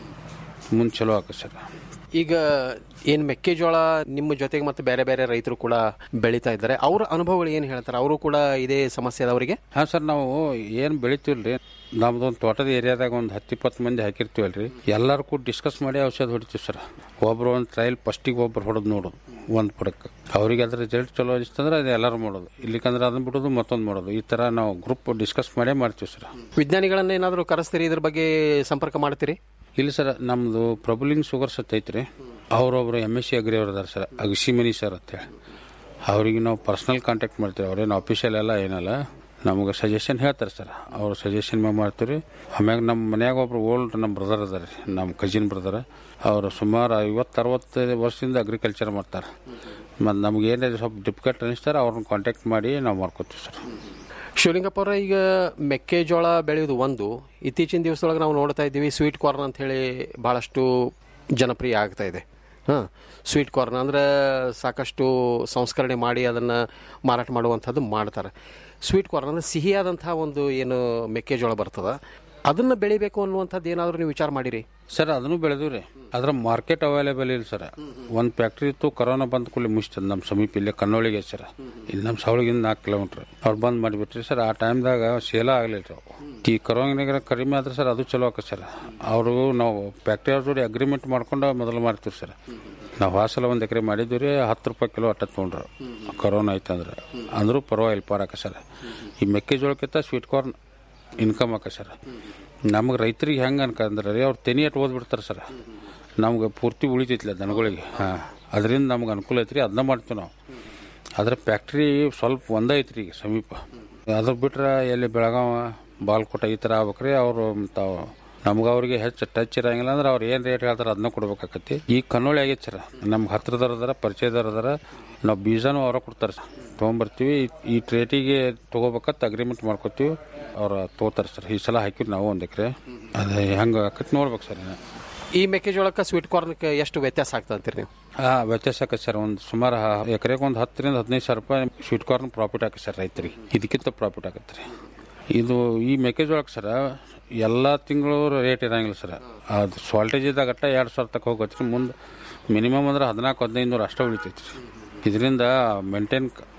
ಮುಂದೆ ಚಲೋ ಆಕ ಸರ್ ಈಗ ಏನು ಮೆಕ್ಕೆಜೋಳ ನಿಮ್ಮ ಜೊತೆಗೆ ಮತ್ತು ಬೇರೆ ಬೇರೆ ರೈತರು ಕೂಡ ಬೆಳೀತಾ ಇದ್ದಾರೆ ಅವರ ಅನುಭವಗಳು ಏನು ಹೇಳ್ತಾರೆ ಅವರು ಕೂಡ ಇದೇ ಸಮಸ್ಯೆ ಅದ ಅವರಿಗೆ ಹಾಂ ಸರ್ ನಾವು ಏನು ಬೆಳಿತೀವಲ್ರಿ ನಮ್ದೊಂದು ತೋಟದ ಏರಿಯಾದಾಗ ಒಂದು ಹತ್ತು ಇಪ್ಪತ್ತು ಮಂದಿ ಹಾಕಿರ್ತೀವಲ್ರಿ ಎಲ್ಲರೂ ಕೂಡ ಡಿಸ್ಕಸ್ ಮಾಡಿ ಔಷಧ ಹೊಡಿತೀವಿ ಸರ್ ಒಬ್ರು ಒಂದು ಟ್ರಯಲ್ ಫಸ್ಟಿಗೆ ಒಬ್ರು ಹೊಡೆದು ನೋಡೋದು ಒಂದು ಪುಡಕ್ಕೆ ಅವ್ರಿಗೆ ಅದ್ರ ರಿಸಲ್ಟ್ ಚಲೋ ಅನಿಸ್ತಂದ್ರೆ ಅದು ಎಲ್ಲರೂ ಮಾಡೋದು ಇಲ್ಲಿಕಂದ್ರೆ ಅದನ್ನ ಬಿಡೋದು ಮತ್ತೊಂದು ಮಾಡೋದು ಈ ಥರ ನಾವು ಗ್ರೂಪ್ ಡಿಸ್ಕಸ್ ಮಾಡೇ ಮಾಡ್ತೀವಿ ಸರ್ ವಿಜ್ಞಾನಿಗಳನ್ನ ಏನಾದರೂ ಕರೆಸ್ತೀರಿ ಇದ್ರ ಬಗ್ಗೆ ಸಂಪರ್ಕ ಮಾಡ್ತೀರಿ ಇಲ್ಲ ಸರ್ ನಮ್ಮದು ಪ್ರಬಲಿಂಗ್ ಶುಗರ್ಸ್ ಅಂತ ಐತ್ರಿ ಅವರೊಬ್ರು ಎಮ್ ಎಸ್ ಸಿ ಅಗ್ರಿ ಅವ್ರು ಅದಾರ ಸರ್ ಅಗಶಿಮನಿ ಸರ್ ಅಂತೇಳಿ ಅವ್ರಿಗೆ ನಾವು ಪರ್ಸ್ನಲ್ ಕಾಂಟ್ಯಾಕ್ಟ್ ಮಾಡ್ತೀವಿ ಅವ್ರೇನು ಆಫೀಷಿಯಲ್ ಎಲ್ಲ ಏನಲ್ಲ ನಮಗೆ ಸಜೆಷನ್ ಹೇಳ್ತಾರೆ ಸರ್ ಅವ್ರ ಸಜೆಷನ್ ಮ್ಯಾಗ ಮಾಡ್ತೀವಿ ಆಮ್ಯಾಗ ನಮ್ಮ ಮನ್ಯಾಗ ಒಬ್ರು ಓಲ್ಡ್ ನಮ್ಮ ಬ್ರದರ್ ಅದಾರ ರೀ ನಮ್ಮ ಕಜಿನ್ ಬ್ರದರ್ ಅವರು ಸುಮಾರು ಐವತ್ತು ಅರವತ್ತೈದು ವರ್ಷದಿಂದ ಅಗ್ರಿಕಲ್ಚರ್ ಮಾಡ್ತಾರೆ ಮತ್ತು ನಮ್ಗೆ ಏನಾದ್ರು ಸ್ವಲ್ಪ ಡಿಫಿಕಲ್ಟ್ ಅನಿಸ್ತಾರೆ ಅವ್ರನ್ನ ಕಾಂಟ್ಯಾಕ್ಟ್ ಮಾಡಿ ನಾವು ಮಾಡ್ಕೋತೀವಿ ಸರ್ ಶಿವಲಿಂಗಪ್ಪ ಅವರ ಈಗ ಮೆಕ್ಕೆಜೋಳ ಬೆಳೆಯೋದು ಒಂದು ಇತ್ತೀಚಿನ ದಿವಸದೊಳಗೆ ನಾವು ನೋಡ್ತಾ ಇದ್ದೀವಿ ಸ್ವೀಟ್ ಕಾರ್ನ್ ಅಂತ ಹೇಳಿ ಬಹಳಷ್ಟು ಜನಪ್ರಿಯ ಆಗ್ತಾ ಇದೆ ಹಾಂ ಸ್ವೀಟ್ ಕಾರ್ನ್ ಅಂದ್ರೆ ಸಾಕಷ್ಟು ಸಂಸ್ಕರಣೆ ಮಾಡಿ ಅದನ್ನು ಮಾರಾಟ ಮಾಡುವಂಥದ್ದು ಮಾಡ್ತಾರೆ ಸ್ವೀಟ್ ಕಾರ್ನ್ ಅಂದ್ರೆ ಸಿಹಿಯಾದಂತಹ ಒಂದು ಏನು ಮೆಕ್ಕೆಜೋಳ ಬರ್ತದ ಅದನ್ನು ಬೆಳಿಬೇಕು ಅನ್ನುವಂಥದ್ದು ಏನಾದರೂ ನೀವು ವಿಚಾರ ಮಾಡಿರಿ ಸರ್ ಅದನ್ನು ಬೆಳೆದಿವಿ ರೀ ಅದ್ರ ಮಾರ್ಕೆಟ್ ಅವೈಲೇಬಲ್ ಇಲ್ಲ ಸರ್ ಒಂದು ಫ್ಯಾಕ್ಟ್ರಿ ಇತ್ತು ಕೊರೋನಾ ಬಂದ ಕೂಡಲೇ ಮುಗಿಸ್ತದ ನಮ್ಮ ಸಮೀಪ ಇಲ್ಲೇ ಕನ್ನೋಳಿಗೆ ಸರ್ ಇಲ್ಲಿ ನಮ್ಮ ಸವಳಿಗಿಂದ ನಾಲ್ಕು ಕಿಲೋಮೀಟ್ರ್ ಅವ್ರು ಬಂದ್ ಮಾಡಿಬಿಟ್ರಿ ಸರ್ ಆ ಟೈಮ್ದಾಗ ಸೇಲ ಆಗಲಿಲ್ಲ ರೀ ಅವು ಈ ಕೊರೋನಾಗ ಕಡಿಮೆ ಆದ್ರೆ ಸರ್ ಅದು ಚಲೋ ಆಕ ಸರ್ ಅವರು ನಾವು ಫ್ಯಾಕ್ಟ್ರಿ ಅವ್ರ ಜೋಡಿ ಅಗ್ರಿಮೆಂಟ್ ಮಾಡ್ಕೊಂಡು ಮೊದಲು ಮಾಡ್ತೀವಿ ಸರ್ ನಾವು ಹಾಸಲ ಒಂದು ಎಕರೆ ಮಾಡಿದ್ವಿ ರೀ ಹತ್ತು ರೂಪಾಯಿ ಕಿಲೋ ಅಟ್ಟ ತೊಗೊಂಡ್ರು ಕೊರೋನಾ ಐತಂದ್ರೆ ಅಂದರೂ ಪರವಾಗಿಲ್ಲ ಪಾರಾಕ ಸರ್ ಈ ಮೆಕ್ಕೆಜೋಳಕ್ಕಿಂತ ಸ್ವೀಟ್ ಕಾರ್ನ್ ಇನ್ಕಮ್ ಆಕ ಸರ್ ನಮಗೆ ರೈತರಿಗೆ ಹೆಂಗೆ ಅನ್ಕಂದ್ರೆ ರೀ ಅವ್ರು ತೆನಿ ಅಟ್ ಓದ್ಬಿಡ್ತಾರೆ ಸರ್ ನಮ್ಗೆ ಪೂರ್ತಿ ಉಳಿತೈತಿಲ್ಲ ದನಗಳಿಗೆ ಹಾಂ ಅದರಿಂದ ನಮ್ಗೆ ಅನುಕೂಲ ಐತ್ರಿ ಅದನ್ನ ಮಾಡ್ತೀವಿ ನಾವು ಅದ್ರ ಫ್ಯಾಕ್ಟ್ರಿ ಸ್ವಲ್ಪ ಒಂದೇ ಐತ್ರಿ ಈಗ ಸಮೀಪ ಅದ್ರ ಬಿಟ್ರೆ ಎಲ್ಲಿ ಬೆಳಗಾವ ಬಾಲ್ಕೋಟ ಈ ಥರ ಆಗ್ಬೇಕ್ರಿ ಅವರು ತಾವು ನಮ್ಗೆ ಅವ್ರಿಗೆ ಹೆಚ್ಚು ಟಚ್ ಇರಂಗಿಲ್ಲ ಅಂದ್ರೆ ಅವ್ರು ಏನು ರೇಟ್ ಹೇಳ್ತಾರೆ ಅದನ್ನ ಕೊಡ್ಬೇಕಾಕತಿ ಈಗ ಕನ್ನೋಳಿ ಆಗೈತೆ ಸರ್ ನಮ್ಗೆ ಹತ್ರದವ್ರು ಅದಾರ ಪರಿಚಯದವ್ರು ಅದಾರ ನಾವು ಬೀಜನೂ ಅವ್ರ ಕೊಡ್ತಾರೆ ಸರ್ ತೊಗೊಂಬರ್ತೀವಿ ಈ ರೇಟಿಗೆ ತೊಗೋಬೇಕಂತ ಅಗ್ರಿಮೆಂಟ್ ಮಾಡ್ಕೊತೀವಿ ಅವ್ರು ತೊಗೋತಾರೆ ಸರ್ ಈ ಸಲ ಹಾಕಿವಿ ನಾವು ಒಂದು ಎಕರೆ ಅದು ಹೆಂಗೆ ಆಕತಿ ನೋಡ್ಬೇಕು ಸರ್ ಇನ್ನು. ಈ ಮೆಕ್ಕೆಜೋಳಕ್ಕೆ ಸ್ವೀಟ್ ಕಾರ್ನ್ಗೆ ಎಷ್ಟು ವ್ಯತ್ಯಾಸ ಆಗ್ತದೆ ಅಂತೀರಿ ನೀವು ಹಾಂ ವ್ಯತ್ಯಾಸ ಆಕತ್ತೆ ಸರ್ ಒಂದು ಸುಮಾರು ಎಕರೆಗೆ ಒಂದು ಹತ್ತರಿಂದ ಹದಿನೈದು ಸಾವಿರ ರೂಪಾಯಿ ಸ್ವೀಟ್ ಕಾರ್ನ್ ಪ್ರಾಫಿಟ್ ಆಕತ್ತೆ ಸರ್ ರೈತರಿಗೆ ಇದಕ್ಕಿಂತ ಪ್ರಾಫಿಟ್ ಆಕತ್ತೆ ರೀ ಇದು ಈ ಮೆಕ್ಕೆಜೋಳಕ್ಕೆ ಸರ್ ಎಲ್ಲ ತಿಂಗಳು ರೇಟ್ ಇರಂಗಿಲ್ಲ ಸರ್ ಅದು ಸಾಲ್ಟೇಜ್ ಇದ್ದಾಗ ಅಟ್ಟ ಎರಡು ಸಾವಿರ ತಕ್ಕ ಹೋಗತ್ತೆ ರೀ ಮುಂದೆ ಮಿನಿಮಮ್ ಅಂದ್ರೆ ಹದಿನಾಲ್ಕು ಹದಿನೈದು ನೂರು ಅಷ್ಟೇ ಉಳಿತೈತಿ ರೀ ಇದರಿಂದ ಮೇಂಟೈನ್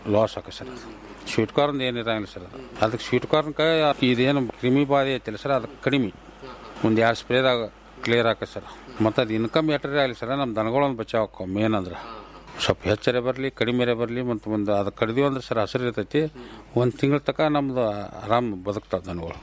ಲಾಸ್ ಆಕ ಸರ್ ಸ್ವೀಟ್ ಕಾರ್ನ್ ಏನಿರಂಗಿಲ್ಲ ಸರ್ ಅದಕ್ಕೆ ಸ್ವೀಟ್ ಕಾರ್ನ್ಗೆ ಇದೇನು ಕ್ರಿಮಿ ಬಾಧೆ ಐತಿಲ್ಲ ಸರ್ ಅದಕ್ಕೆ ಕಡಿಮೆ ಒಂದು ಎರಡು ಸ್ಪ್ರೇದಾಗ ಕ್ಲಿಯರ್ ಆಕ ಸರ್ ಮತ್ತು ಅದು ಇನ್ಕಮ್ ಎಟ್ರೆ ಆಗಲಿ ಸರ್ ನಮ್ಮ ದನಗಳೊಂದು ಬಚಾವ್ ಮೇನ್ ಅಂದ್ರೆ ಸ್ವಲ್ಪ ಹೆಚ್ಚರೆ ಬರಲಿ ಕಡಿಮೆರೆ ಬರಲಿ ಮತ್ತು ಒಂದು ಅದು ಕಡ್ದೀವಿ ಅಂದ್ರೆ ಸರ್ ಹಸಿರು ಇರ್ತೈತಿ ಒಂದು ತಿಂಗಳ ತನಕ ನಮ್ದು ಆರಾಮ್ ಬದುಕ್ತಾವೆ ದನಗಳು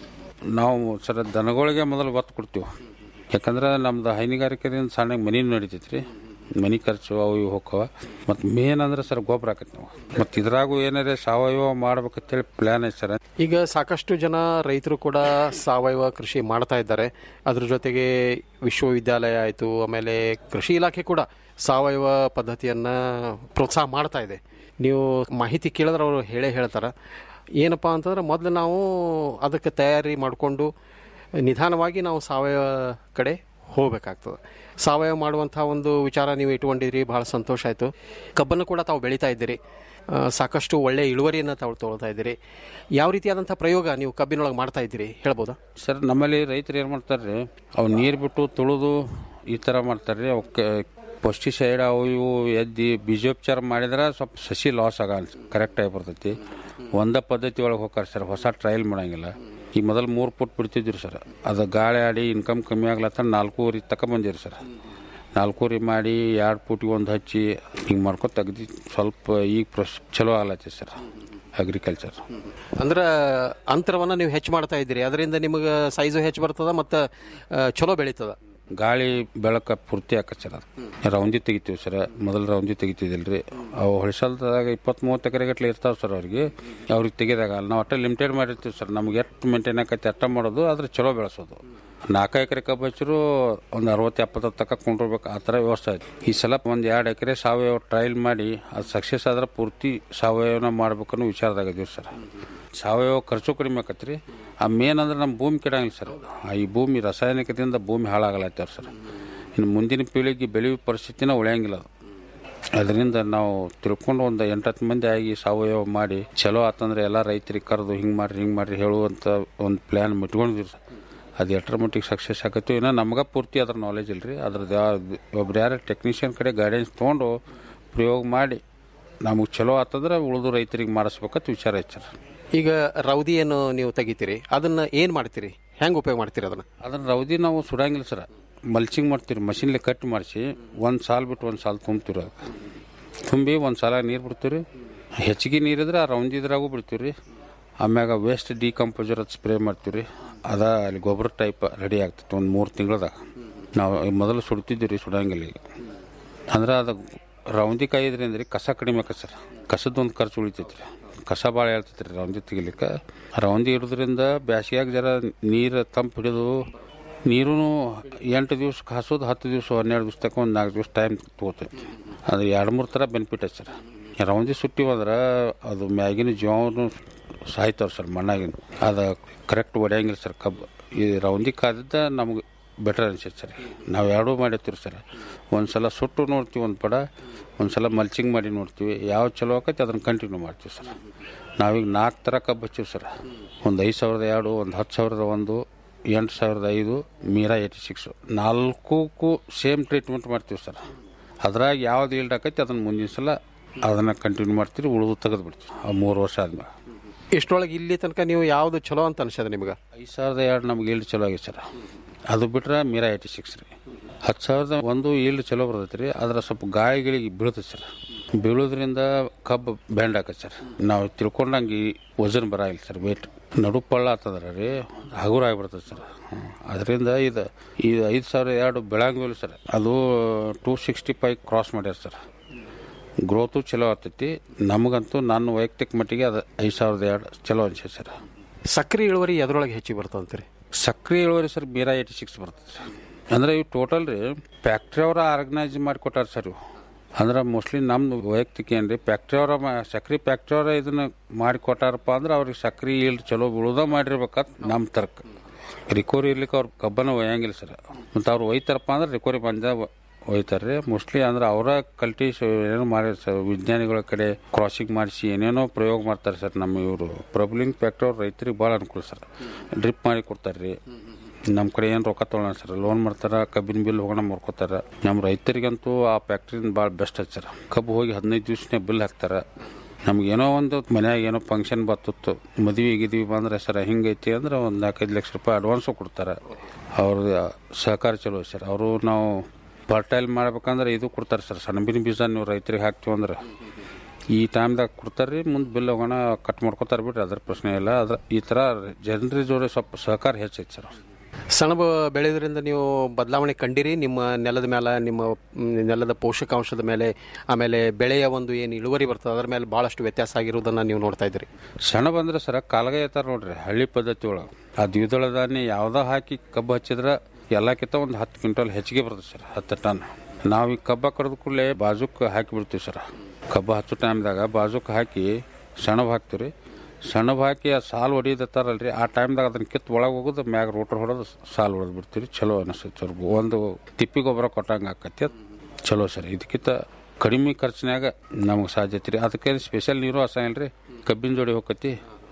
ನಾವು ಸರ್ ದನಗಳಿಗೆ ಮೊದಲು ಒತ್ತು ಕೊಡ್ತೀವಿ ಯಾಕಂದ್ರೆ ನಮ್ದು ಹೈನುಗಾರಿಕೆದಿಂದ ಸಣ್ಣ ಮನಿ ನಡಿತೈತಿ ರೀ ಮನಿ ಖರ್ಚು ಅವು ಇವು ಹೋಕ್ಕವ ಮತ್ತು ಮೇನ್ ಅಂದ್ರೆ ಸರ್ ಗೊಬ್ಬರ ಆಕೈತಿ ನಾವು ಮತ್ತು ಇದ್ರಾಗೂ ಏನಾರೇ ಸಾವಯವ ಮಾಡ್ಬೇಕಂತೇಳಿ ಪ್ಲ್ಯಾನ್ ಐತೆ ಸರ್ ಈಗ ಸಾಕಷ್ಟು ಜನ ರೈತರು ಕೂಡ ಸಾವಯವ ಕೃಷಿ ಮಾಡ್ತಾ ಇದ್ದಾರೆ ಅದ್ರ ಜೊತೆಗೆ ವಿಶ್ವವಿದ್ಯಾಲಯ ಆಯಿತು ಆಮೇಲೆ ಕೃಷಿ ಇಲಾಖೆ ಕೂಡ ಸಾವಯವ ಪದ್ಧತಿಯನ್ನ ಪ್ರೋತ್ಸಾಹ ಮಾಡ್ತಾ ಇದೆ ನೀವು ಮಾಹಿತಿ ಕೇಳಿದ್ರೆ ಅವರು ಹೇಳೇ ಹೇಳ್ತಾರೆ ಏನಪ್ಪಾ ಅಂತಂದ್ರೆ ಮೊದಲು ನಾವು ಅದಕ್ಕೆ ತಯಾರಿ ಮಾಡಿಕೊಂಡು ನಿಧಾನವಾಗಿ ನಾವು ಸಾವಯವ ಕಡೆ ಹೋಗ್ಬೇಕಾಗ್ತದೆ ಸಾವಯವ ಮಾಡುವಂಥ ಒಂದು ವಿಚಾರ ನೀವು ಇಟ್ಕೊಂಡಿದ್ರಿ ಬಹಳ ಸಂತೋಷ ಆಯಿತು ಕಬ್ಬನ್ನು ಕೂಡ ತಾವು ಬೆಳೀತಾ ಇದ್ದೀರಿ ಆ, ಸಾಕಷ್ಟು ಒಳ್ಳೆಯ ಇಳುವರಿಯನ್ನು ತಾವು ತೊಗೊಳ್ತಾ ಇದ್ದೀರಿ ಯಾವ ರೀತಿಯಾದಂಥ ಪ್ರಯೋಗ ನೀವು ಕಬ್ಬಿನೊಳಗೆ ಮಾಡ್ತಾ ಇದ್ದೀರಿ ಹೇಳ್ಬೋದಾ ಸರ್ ನಮ್ಮಲ್ಲಿ ರೈತರು ಏನು ಮಾಡ್ತಾರೆ ಅವು ನೀರು ಬಿಟ್ಟು ತುಳಿದು ಈ ಥರ ಮಾಡ್ತಾರೆ ಅವಕ್ಕೆ ಪೆಸ್ಟಿಸೈಡ್ ಅವು ಇವು ಎದ್ದಿ ಬೀಜೋಪಚಾರ ಮಾಡಿದ್ರೆ ಸ್ವಲ್ಪ ಸಸಿ ಲಾಸ್ ಆಗ ಕರೆಕ್ಟಾಗಿ ಬರ್ತೈತಿ ಒಂದೇ ಪದ್ಧತಿ ಒಳಗೆ ಹೋಗ್ತಾರೆ ಸರ್ ಹೊಸ ಟ್ರಯಲ್ ಮಾಡಂಗಿಲ್ಲ ಈಗ ಮೊದಲು ಮೂರು ಫುಟ್ ಬಿಡ್ತಿದ್ರು ಸರ್ ಅದು ಗಾಳಿ ಆಡಿ ಇನ್ಕಮ್ ಕಮ್ಮಿ ಆಗ್ಲತ್ತ ನಾಲ್ಕೂವರೆ ತಕ ಬಂದಿರಿ ಸರ್ ನಾಲ್ಕೂವರೆ ಮಾಡಿ ಎರಡು ಫುಟಿಗೆ ಒಂದು ಹಚ್ಚಿ ಹಿಂಗೆ ಮಾಡ್ಕೊತ ತೆಗ್ದು ಸ್ವಲ್ಪ ಈಗ ಪ್ರೊಸ್ ಚಲೋ ಆಗ್ಲತ್ತೈತಿ ಸರ್ ಅಗ್ರಿಕಲ್ಚರ್ ಅಂದ್ರೆ ಅಂತರವನ್ನು ನೀವು ಹೆಚ್ಚು ಮಾಡ್ತಾ ಇದ್ದೀರಿ ಅದರಿಂದ ನಿಮಗೆ ಸೈಜು ಹೆಚ್ಚು ಬರ್ತದ ಮತ್ತು ಚಲೋ ಬೆಳೀತದ ಗಾಳಿ ಬೆಳಕ ಪೂರ್ತಿ ಆಕತ್ ಸರ್ ಅದು ರೌಂದಿ ತೆಗಿತೀವಿ ಸರ್ ಮೊದಲು ರೌಂದಿ ತೆಗಿತಿದಿಲ್ರಿ ಅವು ಹೊಳಿಸಲ್ದಾಗ ಇಪ್ಪತ್ತ್ ಮೂವತ್ತು ಎಕರೆ ಗಟ್ಲೆ ಇರ್ತಾವೆ ಸರ್ ಅವ್ರಿಗೆ ಅವ್ರಿಗೆ ತೆಗೆದಾಗ ನಾವು ಅಟ್ಟ ಲಿಮಿಟೆಡ್ ಮಾಡಿರ್ತೀವಿ ಸರ್ ನಮ್ಗೆ ಎಷ್ಟು ಮೇಂಟೈನ್ ಆಕೈತಿ ಅಟ್ಟ ಮಾಡೋದು ಆದ್ರೆ ಚಲೋ ಬೆಳೆಸೋದು ನಾಲ್ಕು ಎಕರೆ ಕಬ್ಬು ಹಚ್ಚರು ಒಂದು ಅರವತ್ತು ಎಪ್ಪತ್ತು ತಕ್ಕ ಕೊಂಡಿರ್ಬೇಕು ಆ ಥರ ವ್ಯವಸ್ಥೆ ಐತಿ ಈ ಸಲ ಒಂದು ಎರಡು ಎಕರೆ ಸಾವಯವ ಟ್ರಯಲ್ ಮಾಡಿ ಅದು ಸಕ್ಸಸ್ ಆದ್ರೆ ಪೂರ್ತಿ ಸಾವಯವನ ಮಾಡ್ಬೇಕನ್ನೋ ವಿಚಾರದಾಗ ಇದೀವಿ ಸರ್ ಸಾವಯವ ಖರ್ಚು ಕಡಿಮೆ ಆಕತ್ರಿ ಆ ಮೇನ್ ಅಂದ್ರೆ ನಮ್ಮ ಭೂಮಿ ಕೆಡಂಗಿಲ್ಲ ಸರ್ ಆ ಈ ಭೂಮಿ ರಾಸಾಯನಿಕದಿಂದ ಭೂಮಿ ಹಾಳಾಗಲತ್ತಾರ ಸರ್ ಇನ್ನು ಮುಂದಿನ ಪೀಳಿಗೆ ಬೆಳೆಯುವ ಪರಿಸ್ಥಿತಿನ ಉಳಿಯಂಗಿಲ್ಲ ಅದು ಅದರಿಂದ ನಾವು ತಿಳ್ಕೊಂಡು ಒಂದು ಎಂಟತ್ತು ಮಂದಿ ಆಗಿ ಸಾವಯವ ಮಾಡಿ ಚಲೋ ಆತಂದ್ರೆ ಎಲ್ಲ ರೈತರಿಗೆ ಕರೆದು ಹಿಂಗೆ ಮಾಡ್ರಿ ಹಿಂಗೆ ಮಾಡ್ರಿ ಹೇಳುವಂಥ ಒಂದು ಪ್ಲ್ಯಾನ್ ಮುಟ್ಕೊಂಡಿದ್ವಿ ಸರ್ ಅದು ಎಷ್ಟರ ಮಟ್ಟಿಗೆ ಸಕ್ಸಸ್ ಆಗತ್ತು ಇನ್ನು ನಮ್ಗೆ ಪೂರ್ತಿ ಅದ್ರ ನಾಲೆಜ್ ಇಲ್ರಿ ಅದ್ರದ್ದು ಯಾವ ಒಬ್ರು ಯಾರು ಟೆಕ್ನಿಷಿಯನ್ ಕಡೆ ಗೈಡೆನ್ಸ್ ತೊಗೊಂಡು ಪ್ರಯೋಗ ಮಾಡಿ ನಮಗೆ ಚಲೋ ಆತಂದ್ರೆ ಉಳಿದು ರೈತರಿಗೆ ಮಾಡಿಸ್ಬೇಕಂತ ವಿಚಾರ ಐತೆ ಸರ್ ಈಗ ರೌದಿ ಏನು ನೀವು ತೆಗಿತೀರಿ ಅದನ್ನ ಏನು ಮಾಡ್ತೀರಿ ಹೆಂಗೆ ಉಪಯೋಗ ಮಾಡ್ತೀರಿ ಅದನ್ನ ಅದನ್ನ ರೌದಿ ನಾವು ಸುಡಂಗಿಲ್ಲ ಸರ್ ಮಲ್ಚಿಂಗ್ ಮಾಡ್ತೀವಿ ಮಷಿನ್ಲಿ ಕಟ್ ಮಾಡಿಸಿ ಒಂದು ಸಾಲು ಬಿಟ್ಟು ಒಂದು ಸಾಲು ತುಂಬ್ತೀವಿ ಅದಕ್ಕೆ ತುಂಬಿ ಒಂದು ಸಾಲ ನೀರು ಬಿಡ್ತೀವಿ ಹೆಚ್ಚಿಗೆ ನೀರಿದ್ರೆ ಆ ರೌಂದಿದ್ರಾಗೂ ಬಿಡ್ತೀವಿ ರೀ ಆಮ್ಯಾಗ ವೇಸ್ಟ್ ಡಿಕಂಪೋಸರ್ ಅದು ಸ್ಪ್ರೇ ಮಾಡ್ತೀವಿ ರೀ ಅದ ಅಲ್ಲಿ ಗೊಬ್ಬರ ಟೈಪ್ ರೆಡಿ ಆಗ್ತೈತೆ ಒಂದು ಮೂರು ತಿಂಗಳದಾಗ ನಾವು ಮೊದಲು ಸುಡ್ತಿದ್ದೀವಿ ರೀ ಸುಡಂಗಿಲ್ಲ ಈಗ ಅಂದ್ರೆ ಅದು ರೌಂದಿ ಕಾಯಿದ್ರಿಂದ ರೀ ಕಸ ಕಡಿಮೆ ಆಕತ್ ಸರ್ ಕಸದೊಂದು ಖರ್ಚು ಉಳಿತೈತಿ ರೀ ಕಸ ಭಾಳ ಹೇಳ್ತೈತಿ ರೀ ರೌಂದಿ ತೆಗಿಲಿಕ್ಕೆ ರೌಂದಿ ಇಡೋದ್ರಿಂದ ಬ್ಯಾಸಿಗ್ಯಾಗ ಜರ ನೀರು ತಂಪು ಹಿಡಿದು ನೀರು ಎಂಟು ದಿವ್ಸ ಕಾಸೋದು ಹತ್ತು ದಿವಸ ಹನ್ನೆರಡು ದಿವ್ಸ ತಕ್ಕ ಒಂದು ನಾಲ್ಕು ದಿವಸ ಟೈಮ್ ತೊಗೋತೈತಿ ಅದು ಎರಡು ಮೂರು ಥರ ಬೆನಿಫಿಟ್ ಐತೆ ಸರ್ ರೌಂದಿ ಸುಟ್ಟಿವಂದ್ರೆ ಅದು ಮ್ಯಾಗಿನ ಜೀವನು ಸಾಯ್ತಾವೆ ಸರ್ ಮಣ್ಣಾಗಿನ ಅದು ಕರೆಕ್ಟ್ ಹೊಡೆಯಂಗಿಲ್ಲ ಸರ್ ಕಬ್ಬು ಈ ರೌಂದಿ ಕಾದಿದ್ದ ನಮ್ಗೆ ಬೆಟರ್ ಅನ್ಸೈತೆ ಸರ್ ನಾವು ಎರಡೂ ಮಾಡಿರ್ತೀವಿ ಸರ್ ಒಂದು ಸಲ ಸುಟ್ಟು ನೋಡ್ತೀವಿ ಒಂದು ಪಡ ಒಂದು ಸಲ ಮಲ್ಚಿಂಗ್ ಮಾಡಿ ನೋಡ್ತೀವಿ ಯಾವ ಚಲೋ ಆಕೈತಿ ಅದನ್ನು ಕಂಟಿನ್ಯೂ ಮಾಡ್ತೀವಿ ಸರ್ ನಾವೀಗ ನಾಲ್ಕು ಥರ ಕಬ್ಬು ಹಚ್ಚಿವಿ ಸರ್ ಒಂದು ಐದು ಸಾವಿರದ ಎರಡು ಒಂದು ಹತ್ತು ಸಾವಿರದ ಒಂದು ಎಂಟು ಸಾವಿರದ ಐದು ಮೀರಾ ಏಯ್ಟಿ ಸಿಕ್ಸು ನಾಲ್ಕಕ್ಕೂ ಸೇಮ್ ಟ್ರೀಟ್ಮೆಂಟ್ ಮಾಡ್ತೀವಿ ಸರ್ ಅದ್ರಾಗ ಯಾವ್ದು ಈಲ್ಡ್ ಆಕೈತಿ ಅದನ್ನು ಮುಂದಿನ ಸಲ ಅದನ್ನು ಕಂಟಿನ್ಯೂ ಮಾಡ್ತೀವಿ ಉಳಿದು ತೆಗೆದು ಬಿಡ್ತೀವಿ ಆ ಮೂರು ವರ್ಷ ಆದ್ಮೇಲೆ ಇಷ್ಟರೊಳಗೆ ಇಲ್ಲಿ ತನಕ ನೀವು ಯಾವುದು ಚಲೋ ಅಂತ ಅನ್ಸದ ನಿಮ್ಗೆ ಐದು ಸಾವಿರದ ಎರಡು ನಮ್ಗೆ ಈಲ್ಡ್ ಚಲೋ ಆಗೈತೆ ಸರ್ ಅದು ಬಿಟ್ರೆ ಮೀರಾ ಏಯ್ಟಿ ಸಿಕ್ಸ್ ರೀ ಹತ್ತು ಸಾವಿರದ ಒಂದು ಈಲ್ಡ್ ಚಲೋ ಬರ್ತೈತೆ ರೀ ಅದ್ರ ಸ್ವಲ್ಪ ಗಾಯಗಳಿಗೆ ಬೀಳ್ತೈತೆ ಸರ್ ಬೀಳೋದ್ರಿಂದ ಕಬ್ಬು ಬ್ಯಾಂಡ್ ಆಕತ್ತೆ ಸರ್ ನಾವು ತಿಳ್ಕೊಂಡಂಗೆ ಈ ವಜನ್ ಬರಾಗಿಲ್ಲ ಸರ್ ವೇಟ್ ನಡು ಪಳ್ಳ ಆಗ್ತದ್ರ ರೀ ಹಗುರ ಆಗಿಬಿಡ್ತದೆ ಸರ್ ಅದರಿಂದ ಇದು ಇದು ಐದು ಸಾವಿರ ಎರಡು ಬೆಳಂಗಿಲ್ಲ ಸರ್ ಅದು ಟೂ ಸಿಕ್ಸ್ಟಿ ಫೈವ್ ಕ್ರಾಸ್ ಮಾಡ್ಯಾರ ಸರ್ ಗ್ರೋತು ಚಲೋ ಆಗ್ತೈತಿ ನಮಗಂತೂ ನನ್ನ ವೈಯಕ್ತಿಕ ಮಟ್ಟಿಗೆ ಅದು ಐದು ಸಾವಿರದ ಎರಡು ಚಲೋ ಅನ್ಸೈತೆ ಸರ್ ಸಕ್ರೆ ಇಳುವರಿ ಎದ್ರೊಳಗೆ ಹೆಚ್ಚಿಗೆ ಬರ್ತದಂತೀರಿ ಸಕ್ರೆ ಇಳುವರಿ ಸರ್ ಮೀರಾ ಏಯ್ಟಿ ಸಿಕ್ಸ್ ಬರ್ತದೆ ಸರ್ ಅಂದ್ರೆ ಇವು ಟೋಟಲ್ ರೀ ಫ್ಯಾಕ್ಟ್ರಿ ಅವರ ಆರ್ಗನೈಸ್ ಮಾಡಿ ಕೊಟ್ಟಾರ ಸರ್ ಇವು ಅಂದ್ರೆ ಮೋಸ್ಟ್ಲಿ ನಮ್ದು ವೈಯಕ್ತಿಕ ಏನ್ರಿ ಫ್ಯಾಕ್ಟ್ರಿ ಅವರ ಸಕ್ರೆ ಫ್ಯಾಕ್ಟ್ರಿ ಅವರ ಇದನ್ನ ಮಾಡಿ ಕೊಟ್ಟಾರಪ್ಪ ಅಂದ್ರೆ ಅವ್ರಿಗೆ ಸಕ್ರೆ ಇಲ್ರಿ ಚಲೋ ಬೀಳೋದ ಮಾಡಿರ್ಬೇಕಂತ ನಮ್ಮ ತರ್ಕ ರಿಕವರಿ ಇರ್ಲಿಕ್ಕೆ ಅವ್ರ ಕಬ್ಬನ ಒಯ್ಯಂಗಿಲ್ಲ ಸರ್ ಮತ್ತು ಅವ್ರು ಒಯ್ತಾರಪ್ಪ ಅಂದ್ರೆ ರಿಕವರಿ ಬಂದ ಒಯ್ತಾರೆ ಮೋಸ್ಟ್ಲಿ ಅಂದ್ರೆ ಅವರ ಕಲ್ಟಿ ಏನೋ ಮಾಡಿ ಸರ್ ವಿಜ್ಞಾನಿಗಳ ಕಡೆ ಕ್ರಾಸಿಂಗ್ ಮಾಡಿಸಿ ಏನೇನೋ ಪ್ರಯೋಗ ಮಾಡ್ತಾರೆ ಸರ್ ನಮ್ಮ ಇವರು ಪ್ರಬ್ಲಿಂಗ್ ಫ್ಯಾಕ್ಟ್ರಿ ಅವ್ರು ರೈತರಿಗೆ ಭಾಳ ಅನುಕೂಲ ಸರ್ ಡ್ರಿಪ್ ಮಾಡಿ ಕೊಡ್ತಾರೆ ರೀ ನಮ್ಮ ಕಡೆ ಏನು ರೊಕ್ಕ ತೊಗೊಳ ಸರ್ ಲೋನ್ ಮಾಡ್ತಾರ ಕಬ್ಬಿನ ಬಿಲ್ ಹೋಗೋಣ ಮಾಡ್ಕೋತಾರ ನಮ್ಮ ರೈತರಿಗಂತೂ ಆ ಫ್ಯಾಕ್ಟ್ರಿಯಿಂದ ಭಾಳ ಬೆಸ್ಟ್ ಐತೆ ಸರ್ ಕಬ್ಬು ಹೋಗಿ ಹದಿನೈದು ದಿವ್ಸನೇ ಬಿಲ್ ಹಾಕ್ತಾರ ನಮ್ಗೇನೋ ಒಂದು ಮನ್ಯಾಗ ಏನೋ ಫಂಕ್ಷನ್ ಬತ್ತಿತ್ತು ಮದ್ವೆ ಗಿದ್ವಿ ಬಂದ್ರೆ ಸರ್ ಹಿಂಗೈತಿ ಅಂದ್ರೆ ಒಂದು ನಾಲ್ಕೈದು ಲಕ್ಷ ರೂಪಾಯಿ ಅಡ್ವಾನ್ಸು ಕೊಡ್ತಾರೆ ಅವ್ರದ್ದು ಸಹಕಾರ ಚಲೋ ಸರ್ ಅವರು ನಾವು ಫರ್ಟೈಲ್ ಮಾಡ್ಬೇಕಂದ್ರೆ ಇದು ಕೊಡ್ತಾರೆ ಸರ್ ಸಣ್ಣಬಿನ ಬೀಜ ನೀವು ರೈತರಿಗೆ ಹಾಕ್ತೀವಿ ಅಂದ್ರೆ ಈ ಟೈಮ್ದಾಗ ಕೊಡ್ತಾರೆ ರೀ ಮುಂದೆ ಬಿಲ್ ಹೋಗೋಣ ಕಟ್ ಮಾಡ್ಕೊತಾರೆ ಬಿಡ್ರಿ ಅದ್ರ ಪ್ರಶ್ನೆ ಇಲ್ಲ ಅದ್ರ ಈ ಥರ ಜನರ ಜೋಡಿ ಸ್ವಲ್ಪ ಸಹಕಾರ ಹೆಚ್ಚೈತೆ ಸರ್ ಸೆಣಬ ಬೆಳೆಯೋದ್ರಿಂದ ನೀವು ಬದಲಾವಣೆ ಕಂಡಿರಿ ನಿಮ್ಮ ನೆಲದ ಮೇಲೆ ನಿಮ್ಮ ಮ್, ನೆಲದ ಪೋಷಕಾಂಶದ ಮೇಲೆ ಆಮೇಲೆ ಬೆಳೆಯ ಒಂದು ಏನು ಇಳುವರಿ ಬರ್ತದೆ ಅದರ ಮೇಲೆ ಭಾಳಷ್ಟು ವ್ಯತ್ಯಾಸ ಆಗಿರೋದನ್ನು ನೀವು ನೋಡ್ತಾ ಇದ್ದೀರಿ ಸಣ್ಣ ಬಂದ್ರೆ ಸರ ಕಾಲ್ಗ ಐತಾರ ನೋಡ್ರಿ ಹಳ್ಳಿ ಪದ್ಧತಿ ಒಳಗೆ ಆ ದ್ವಿದಳ ಧಾನ್ಯ ಯಾವ್ದ ಹಾಕಿ ಕಬ್ಬು ಹಚ್ಚಿದ್ರೆ ಎಲ್ಲಕ್ಕಿಂತ ಒಂದು ಹತ್ತು ಕ್ವಿಂಟಲ್ ಹೆಚ್ಚಿಗೆ ಬರ್ತದೆ ಸರ್ ಹತ್ತು ಟನ್ ನಾವು ಈ ಕಬ್ಬ ಕಡ್ದ ಕೂಡಲೇ ಬಾಜುಕ್ ಹಾಕಿ ಬಿಡ್ತೀವಿ ಸರ್ ಕಬ್ಬು ಹಚ್ಚೋ ಟೈಮ್ದಾಗ ಬಾಜುಕ್ ಹಾಕಿ ಸೆಣಬ್ ಹಾಕ್ತೀವಿ ರೀ ಸೆಣಬ್ ಹಾಕಿ ಆ ಸಾಲು ಹೊಡಿದತ್ತಾರಲ್ರಿ ಆ ಟೈಮ್ದಾಗ ಅದನ್ನ ಕಿತ್ತು ಒಳಗೆ ಹೋಗೋದು ಮ್ಯಾಗ ರೋಟರ್ ಹೊಡೆದು ಸಾಲು ಹೊಡೆದು ಬಿಡ್ತೀವಿ ಚಲೋ ಅನಿಸ್ತೈತೆ ಸರ್ ಒಂದು ತಿಪ್ಪಿ ಗೊಬ್ಬರ ಕೊಟ್ಟಂಗೆ ಆಕತಿ ಅದ್ ಚಲೋ ಸರ್ ಇದಕ್ಕಿಂತ ಕಡಿಮೆ ಖರ್ಚಿನಾಗ ನಮಗೆ ಸಾಧ್ಯತೆ ರೀ ಅದಕ್ಕೆ ಸ್ಪೆಷಲ್ ನೀರು ಹಾಸಂಗಿಲ್ಲ ರೀ ಕಬ್ಬಿನ ಜೋಡಿ ಹೋಗತಿ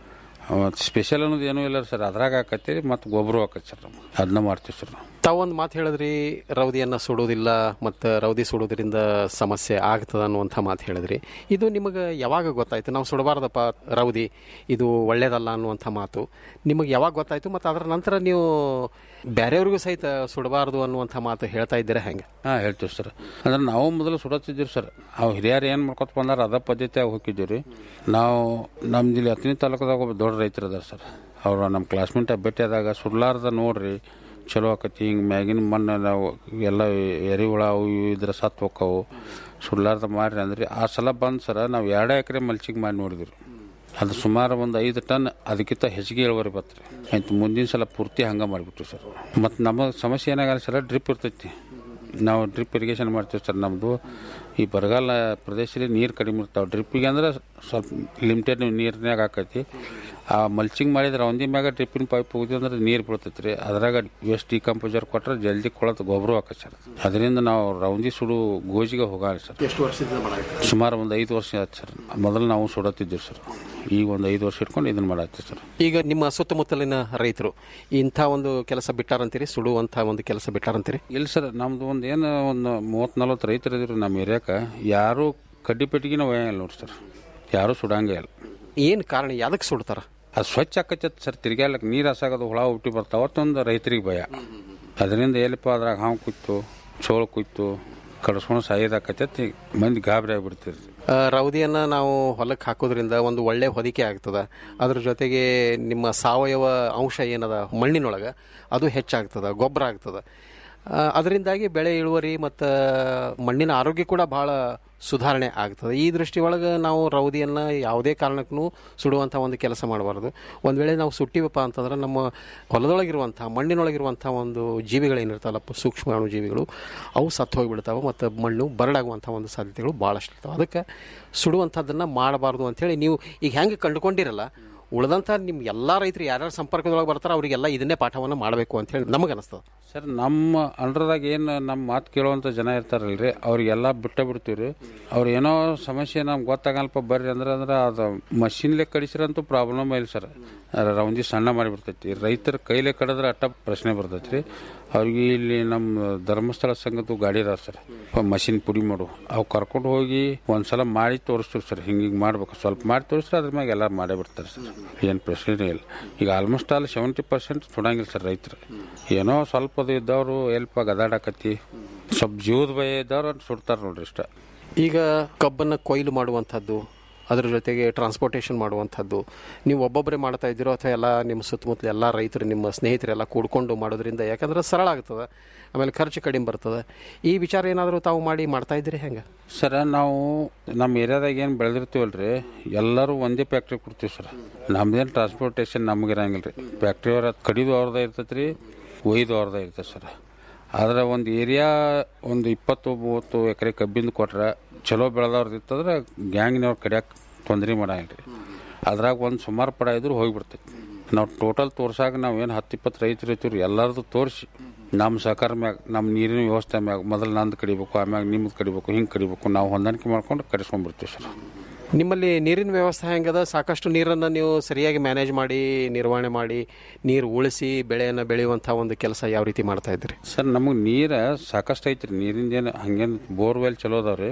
ಸ್ಪೆಷಲ್ ಅನ್ನೋದು ಏನೂ ಇಲ್ಲ ಸರ್ ಅದ್ರಾಗ ಹಾಕತ್ತಿ ಮತ್ತು ಗೊಬ್ಬರ ಹಾಕತ್ತೆ ಸರ್ ನಮ್ಗೆ ಅದನ್ನ ಮಾಡ್ತೀವಿ ಸರ್ ನಾವು ತಾವು ಒಂದು ಮಾತು ಹೇಳಿದ್ರಿ ರೌದಿಯನ್ನು ಸುಡೋದಿಲ್ಲ ಮತ್ತು ರೌದಿ ಸುಡೋದ್ರಿಂದ ಸಮಸ್ಯೆ ಆಗ್ತದ ಅನ್ನುವಂಥ ಮಾತು ಹೇಳಿದ್ರಿ ಇದು ನಿಮಗೆ ಯಾವಾಗ ಗೊತ್ತಾಯ್ತು ನಾವು ಸುಡಬಾರ್ದಪ್ಪ ರೌದಿ ಇದು ಒಳ್ಳೇದಲ್ಲ ಅನ್ನುವಂಥ ಮಾತು ನಿಮಗೆ ಯಾವಾಗ ಗೊತ್ತಾಯ್ತು ಮತ್ತು ಅದರ ನಂತರ ನೀವು ಬೇರೆಯವ್ರಿಗೂ ಸಹಿತ ಸುಡಬಾರ್ದು ಅನ್ನುವಂಥ ಮಾತು ಹೇಳ್ತಾ ಇದ್ದೀರಾ ಹೆಂಗೆ ಹಾಂ ಹೇಳ್ತೀವಿ ಸರ್ ಅಂದ್ರೆ ನಾವು ಮೊದಲು ಸುಡತ್ತಿದ್ದೀವಿ ಸರ್ ಅವು ಹಿರಿಯರು ಏನು ಮಾಡ್ಕೊತ ಬಂದಾರ ಅದ ಪದ್ಧತಿಯಾಗಿ ಹೋಗಿದ್ದೀವಿ ರೀ ನಾವು ನಮ್ದು ಇಲ್ಲಿ ಹತ್ತನೇ ತಾಲೂಕದಾಗ ಒಬ್ಬ ದೊಡ್ಡ ರೈತರು ಅದಾರ ಸರ್ ಅವರು ನಮ್ಮ ಕ್ಲಾಸ್ಮೇಟ್ ಭೇಟಿಯಾದಾಗ ಸುಡ್ಲಾರ್ದ ನೋಡ್ರಿ ಚಲೋ ಆಕತಿ ಹಿಂಗೆ ಮ್ಯಾಗಿನ ಮಣ್ಣು ನಾವು ಎಲ್ಲ ಎರಿಹುಳ ಅವು ಇವು ಇದ್ರೆ ಸತ್ತು ಹೋಕ್ಕವು ಸುಡ್ಲಾರ್ದ ಮಾಡ್ರಿ ಅಂದ್ರೆ ಆ ಸಲ ಬಂದು ಸರ ನಾವು ಎರಡೇ ಎಕರೆ ಮಲ್ಚಿಂಗ್ ಮಾಡಿ ನೋಡಿದ್ವಿ ಅದು ಸುಮಾರು ಒಂದು ಐದು ಟನ್ ಅದಕ್ಕಿಂತ ಹೆಚ್ಚಿಗೆ ಇಳುವರಿ ಬತ್ರಿ ಆಯ್ತು ಮುಂದಿನ ಸಲ ಪೂರ್ತಿ ಹಂಗೆ ಮಾಡಿಬಿಟ್ವಿ ಸರ್ ಮತ್ತು ನಮ್ಮ ಸಮಸ್ಯೆ ಏನಾಗಲ್ಲ ಸರ್ ಡ್ರಿಪ್ ಇರ್ತೈತಿ ನಾವು ಡ್ರಿಪ್ ಇರಿಗೇಷನ್ ಮಾಡ್ತೀವಿ ಸರ್ ನಮ್ಮದು ಈ ಬರಗಾಲ ಪ್ರದೇಶದಲ್ಲಿ ನೀರು ಕಡಿಮೆ ಇರ್ತಾವೆ ಡ್ರಿಪ್ಪಿಗೆ ಅಂದ್ರೆ ಸ್ವಲ್ಪ ಲಿಮಿಟೆಡ್ ನೀರಿನಾಗ ಹಾಕೈತಿ ಆ ಮಲ್ಚಿಂಗ್ ಮಾಡಿದ್ರೆ ಒಂದಿ ಮ್ಯಾಗ ಡ್ರಿಪ್ಪಿನ ಪೈಪ್ ಹೋಗಿ ಅಂದ್ರೆ ನೀರು ಬೀಳ್ತೈತಿ ರೀ ಅದ್ರಾಗ ವೇಸ್ಟ್ ಡಿಕಂಪೋಸರ್ ಕೊಟ್ರೆ ಜಲ್ದಿ ಕೊಳತ್ ಗೊಬ್ಬರ ಹಾಕತ್ತೆ ಸರ್ ಅದರಿಂದ ನಾವು ರೌಂದಿ ಸುಡು ಗೋಜಿಗೆ ಹೋಗಾಣ ಸರ್ ಎಷ್ಟು ವರ್ಷದಿಂದ ಮಾಡಾಯ್ತು ಸುಮಾರು ಒಂದು ಐದು ವರ್ಷ ಆಯ್ತು ಸರ್ ಮೊದಲು ನಾವು ಸುಡತ್ತಿದ್ದೀವಿ ಸರ್ ಈಗ ಒಂದು ಐದು ವರ್ಷ ಇಟ್ಕೊಂಡು ಇದನ್ನು ಮಾಡತ್ತೀವಿ ಸರ್ ಈಗ ನಿಮ್ಮ ಸುತ್ತಮುತ್ತಲಿನ ರೈತರು ಇಂಥ ಒಂದು ಕೆಲಸ ಬಿಟ್ಟಾರಂತೀರಿ ಸುಡುವಂಥ ಒಂದು ಕೆಲಸ ಬಿಟ್ಟಾರಂತೀರಿ ಇಲ್ಲ ಸರ್ ನಮ್ದು ಒಂದು ಏನು ಒಂದು ಮೂವತ್ತು ನಲ್ವತ್ತು ರೈತರು ಇದ್ರು ನಮ್ಮ ಏರಿಯಾಕ ಯಾರು ಕಡ್ಡಿ ಪೆಟ್ಟಿಗೆನ ಒಯ್ಯಂಗಿಲ್ಲ ನೋಡಿ ಸರ್ ಯಾರು ಸುಡಂಗೇ ಇಲ್ಲ ಏನು ಕಾರಣ ಯಾವ್ದಕ್ಕೆ ಸುಡ್ತಾರ ಅದು ಸ್ವಚ್ಛ ಆಕತ್ತೆ ಸರ್ ತಿರ್ಗ್ಯಾಲಕ್ಕೆ ನೀರು ಹಸಾಗೋದು ಹುಳ ಹುಟ್ಟಿ ಬರ್ತಾವ ಅವತ್ತೊಂದು ರೈತರಿಗೆ ಭಯ ಅದರಿಂದ ಎಲ್ಲಿಪ್ಪ ಅದ್ರಾಗ ಹಾವು ಕುಯ್ತು ಚೋಳು ಕುಯ್ತು ಕಡಿಸ್ಕೊಂಡು ಸಾಯೋದಾಕತ್ತೆ ಮಂದಿ ಗಾಬರಿ ಆಗಿಬಿಡ್ತೀರಿ ಆ, ರೌದಿಯನ್ನ ನಾವು ಹೊಲಕ್ಕೆ ಹಾಕೋದ್ರಿಂದ ಒಂದು ಒಳ್ಳೆ ಹೊದಿಕೆ ಆಗ್ತದ ಅದ್ರ ಜೊತೆಗೆ ನಿಮ್ಮ ಸಾವಯವ ಅಂಶ ಏನದ ಮಣ್ಣಿನೊಳಗೆ ಅದು ಹೆಚ್ಚಾಗ್ತದ ಗೊಬ್ಬರ ಆಗ್ತದ ಆ, ಅದರಿಂದಾಗಿ ಬೆಳೆ ಇಳುವರಿ ಮತ್ತು ಮಣ್ಣಿನ ಆರೋಗ್ಯ ಕೂಡ ಭಾಳ ಸುಧಾರಣೆ ಆಗ್ತದೆ ಈ ದೃಷ್ಟಿಯೊಳಗೆ ನಾವು ರೌದಿಯನ್ನು ಯಾವುದೇ ಕಾರಣಕ್ಕೂ ಸುಡುವಂಥ ಒಂದು ಕೆಲಸ ಮಾಡಬಾರ್ದು ಒಂದು ವೇಳೆ ನಾವು ಸುಟ್ಟಿವಪ್ಪ ಅಂತಂದ್ರೆ ನಮ್ಮ ಹೊಲದೊಳಗಿರುವಂಥ ಮಣ್ಣಿನೊಳಗಿರುವಂಥ ಒಂದು ಜೀವಿಗಳೇನಿರ್ತಾವಲ್ಲ ಸೂಕ್ಷ್ಮಾಣು ಜೀವಿಗಳು ಅವು ಸತ್ತು ಹೋಗಿಬಿಡ್ತಾವೆ ಮತ್ತು ಮಣ್ಣು ಬರಡಾಗುವಂಥ ಒಂದು ಸಾಧ್ಯತೆಗಳು ಭಾಳಷ್ಟು ಇರ್ತಾವೆ ಅದಕ್ಕೆ ಸುಡುವಂಥದ್ದನ್ನು ಮಾಡಬಾರ್ದು ಅಂಥೇಳಿ ನೀವು ಈಗ ಹೆಂಗೆ ಕಂಡುಕೊಂಡಿರಲ್ಲ ಉಳಿದಂಥ ನಿಮ್ಮ ಎಲ್ಲ ರೈತರು ಯಾರ್ಯಾರು ಸಂಪರ್ಕದೊಳಗೆ ಬರ್ತಾರೋ ಅವರಿಗೆಲ್ಲ ಇದನ್ನೇ ಪಾಠವನ್ನು ಮಾಡಬೇಕು ಅಂತೇಳಿ ನಮಗೆ ಅನಿಸ್ತದೆ ಸರ್ ನಮ್ಮ ಅಂಡ್ರದಾಗ ಏನು ನಮ್ಮ ಮಾತು ಕೇಳುವಂಥ ಜನ ಇರ್ತಾರಲ್ರಿ ಅವ್ರಿಗೆಲ್ಲ ಬಿಟ್ಟ ಬಿಡ್ತೀವಿ ರೀ ಅವ್ರು ಏನೋ ಸಮಸ್ಯೆ ನಮ್ಗೆ ಗೊತ್ತಾಗಲ್ಪ ಬರ್ರಿ ಅಂದ್ರೆ ಅಂದ್ರೆ ಅದು ಮಷಿನ್ಲೆ ಕಡಿಸಿರಂತೂ ಪ್ರಾಬ್ಲಮ್ ಇಲ್ಲ ಸರ್ ರೌಂದಿ ಸಣ್ಣ ಮಾಡಿಬಿಡ್ತೈತಿ ರೈತರ ಕೈಲೇ ಕಡಿದ್ರೆ ಅಟ್ಟ ಪ್ರಶ್ನೆ ಬರ್ತೈತಿ ರೀ ಅವ್ರಿಗೆ ಇಲ್ಲಿ ನಮ್ಮ ಧರ್ಮಸ್ಥಳ ಸಂಘದ್ದು ಗಾಡಿ ಅದಾವ ಸರ್ ಮಷಿನ್ ಪುಡಿ ಮಾಡು ಅವು ಕರ್ಕೊಂಡು ಹೋಗಿ ಒಂದ್ಸಲ ಮಾಡಿ ತೋರಿಸ್ತೀವಿ ಸರ್ ಹಿಂಗೆ ಹಿಂಗೆ ಮಾಡ್ಬೇಕು ಸ್ವಲ್ಪ ಮಾಡಿ ತೋರಿಸ್ರೆ ಅದ್ರ ಮ್ಯಾಗ ಎಲ್ಲ ಮಾಡೇ ಬಿಡ್ತಾರೆ ಸರ್ ಏನು ಪ್ರಶ್ನೆ ಇಲ್ಲ ಈಗ ಆಲ್ಮೋಸ್ಟ್ ಆಲ್ ಸೆವೆಂಟಿ ಪರ್ಸೆಂಟ್ ಸುಡಂಗಿಲ್ಲ ಸರ್ ರೈತರು ಏನೋ ಸ್ವಲ್ಪ ಅದು ಇದ್ದವರು ಎಲ್ಪ ಗದಾಡಕತ್ತಿ ಸ್ವಲ್ಪ ಜೀವದ ಭಯ ಇದ್ದವ್ರು ಸುಡ್ತಾರೆ ನೋಡ್ರಿ ಇಷ್ಟ ಈಗ ಕಬ್ಬನ್ನು ಕೊಯ್ಲು ಮಾಡುವಂಥದ್ದು ಅದರ ಜೊತೆಗೆ ಟ್ರಾನ್ಸ್ಪೋರ್ಟೇಷನ್ ಮಾಡುವಂಥದ್ದು ನೀವು ಒಬ್ಬೊಬ್ಬರೇ ಮಾಡ್ತಾ ಇದ್ದೀರೋ ಅಥವಾ ಎಲ್ಲ ನಿಮ್ಮ ಸುತ್ತಮುತ್ತಲ ಎಲ್ಲ ರೈತರು ನಿಮ್ಮ ಸ್ನೇಹಿತರೆಲ್ಲ ಕೂಡ್ಕೊಂಡು ಮಾಡೋದ್ರಿಂದ ಯಾಕಂದ್ರೆ ಸರಳ ಆಗ್ತದೆ ಆಮೇಲೆ ಖರ್ಚು ಕಡಿಮೆ ಬರ್ತದೆ ಈ ವಿಚಾರ ಏನಾದರೂ ತಾವು ಮಾಡಿ ಮಾಡ್ತಾ ಇದ್ದೀರಿ ಹೆಂಗೆ ಸರ್ ನಾವು ನಮ್ಮ ಏರಿಯಾದಾಗ ಏನು ಬೆಳೆದಿರ್ತೀವಲ್ರಿ ಎಲ್ಲರೂ ಒಂದೇ ಫ್ಯಾಕ್ಟ್ರಿ ಕೊಡ್ತೀವಿ ಸರ್ ನಮ್ದೇನು ಟ್ರಾನ್ಸ್ಪೋರ್ಟೇಷನ್ ನಮ್ಗೆ ಇರಂಗಿಲ್ಲ ರೀ ಫ್ಯಾಕ್ಟ್ರಿ ಅವ್ರ ಕಡಿದು ಅವ್ರದ್ದೇ ಇರ್ತೈತೆ ರೀ ಒಯ್ದು ಅವ್ರದ್ದೇ ಇರ್ತೈತೆ ಸರ್ ಆದ್ರೆ ಒಂದು ಏರಿಯಾ ಒಂದು ಇಪ್ಪತ್ತು ಮೂವತ್ತು ಎಕರೆ ಕಬ್ಬಿಂದು ಕೊಟ್ರೆ ಚಲೋ ಬೆಳೆದವ್ರದ್ದು ಇತ್ತಂದ್ರೆ ಗ್ಯಾಂಗ್ನವ್ರು ಕಡಿಯಕ್ಕೆ ತೊಂದರೆ ಮಾಡಂಗಿಲ್ಲ ರೀ ಅದ್ರಾಗ ಒಂದು ಸುಮಾರು ಪಡ ಇದ್ರು ಹೋಗಿಬಿಡ್ತೈತಿ ನಾವು ಟೋಟಲ್ ತೋರ್ಸಾಗ ನಾವು ಏನು ಹತ್ತು ಇಪ್ಪತ್ತು ರೈತರು ಇರ್ತೀವಿ ರೀ ಎಲ್ಲರದು ತೋರಿಸಿ ನಮ್ಮ ಸಹಕಾರ ಮ್ಯಾಗ ನಮ್ಮ ನೀರಿನ ವ್ಯವಸ್ಥೆ ಮ್ಯಾಗ ಮೊದಲು ನಂದು ಕಡಿಬೇಕು ಆಮ್ಯಾಗ ನಿಮ್ದು ಕಡಿಬೇಕು ಹಿಂಗೆ ಕಡಿಬೇಕು ನಾವು ಹೊಂದಾಣಿಕೆ ಮಾಡ್ಕೊಂಡು ಕಡಿಸ್ಕೊಂಡ್ಬಿಡ್ತೀವಿ ಸರ್ ನಿಮ್ಮಲ್ಲಿ ನೀರಿನ ವ್ಯವಸ್ಥೆ ಹೆಂಗದ ಸಾಕಷ್ಟು ನೀರನ್ನು ನೀವು ಸರಿಯಾಗಿ ಮ್ಯಾನೇಜ್ ಮಾಡಿ ನಿರ್ವಹಣೆ ಮಾಡಿ ನೀರು ಉಳಿಸಿ ಬೆಳೆಯನ್ನು ಬೆಳೆಯುವಂಥ ಒಂದು ಕೆಲಸ ಯಾವ ರೀತಿ ಮಾಡ್ತಾ ಇದ್ದೀರಿ ಸರ್ ನಮಗೆ ನೀರು ಸಾಕಷ್ಟು ಐತ್ರಿ ನೀರಿಂದ ಏನು ಹಂಗೇನು ಬೋರ್ವೆಲ್ ಚಲೋ ಅದಾವ್ರಿ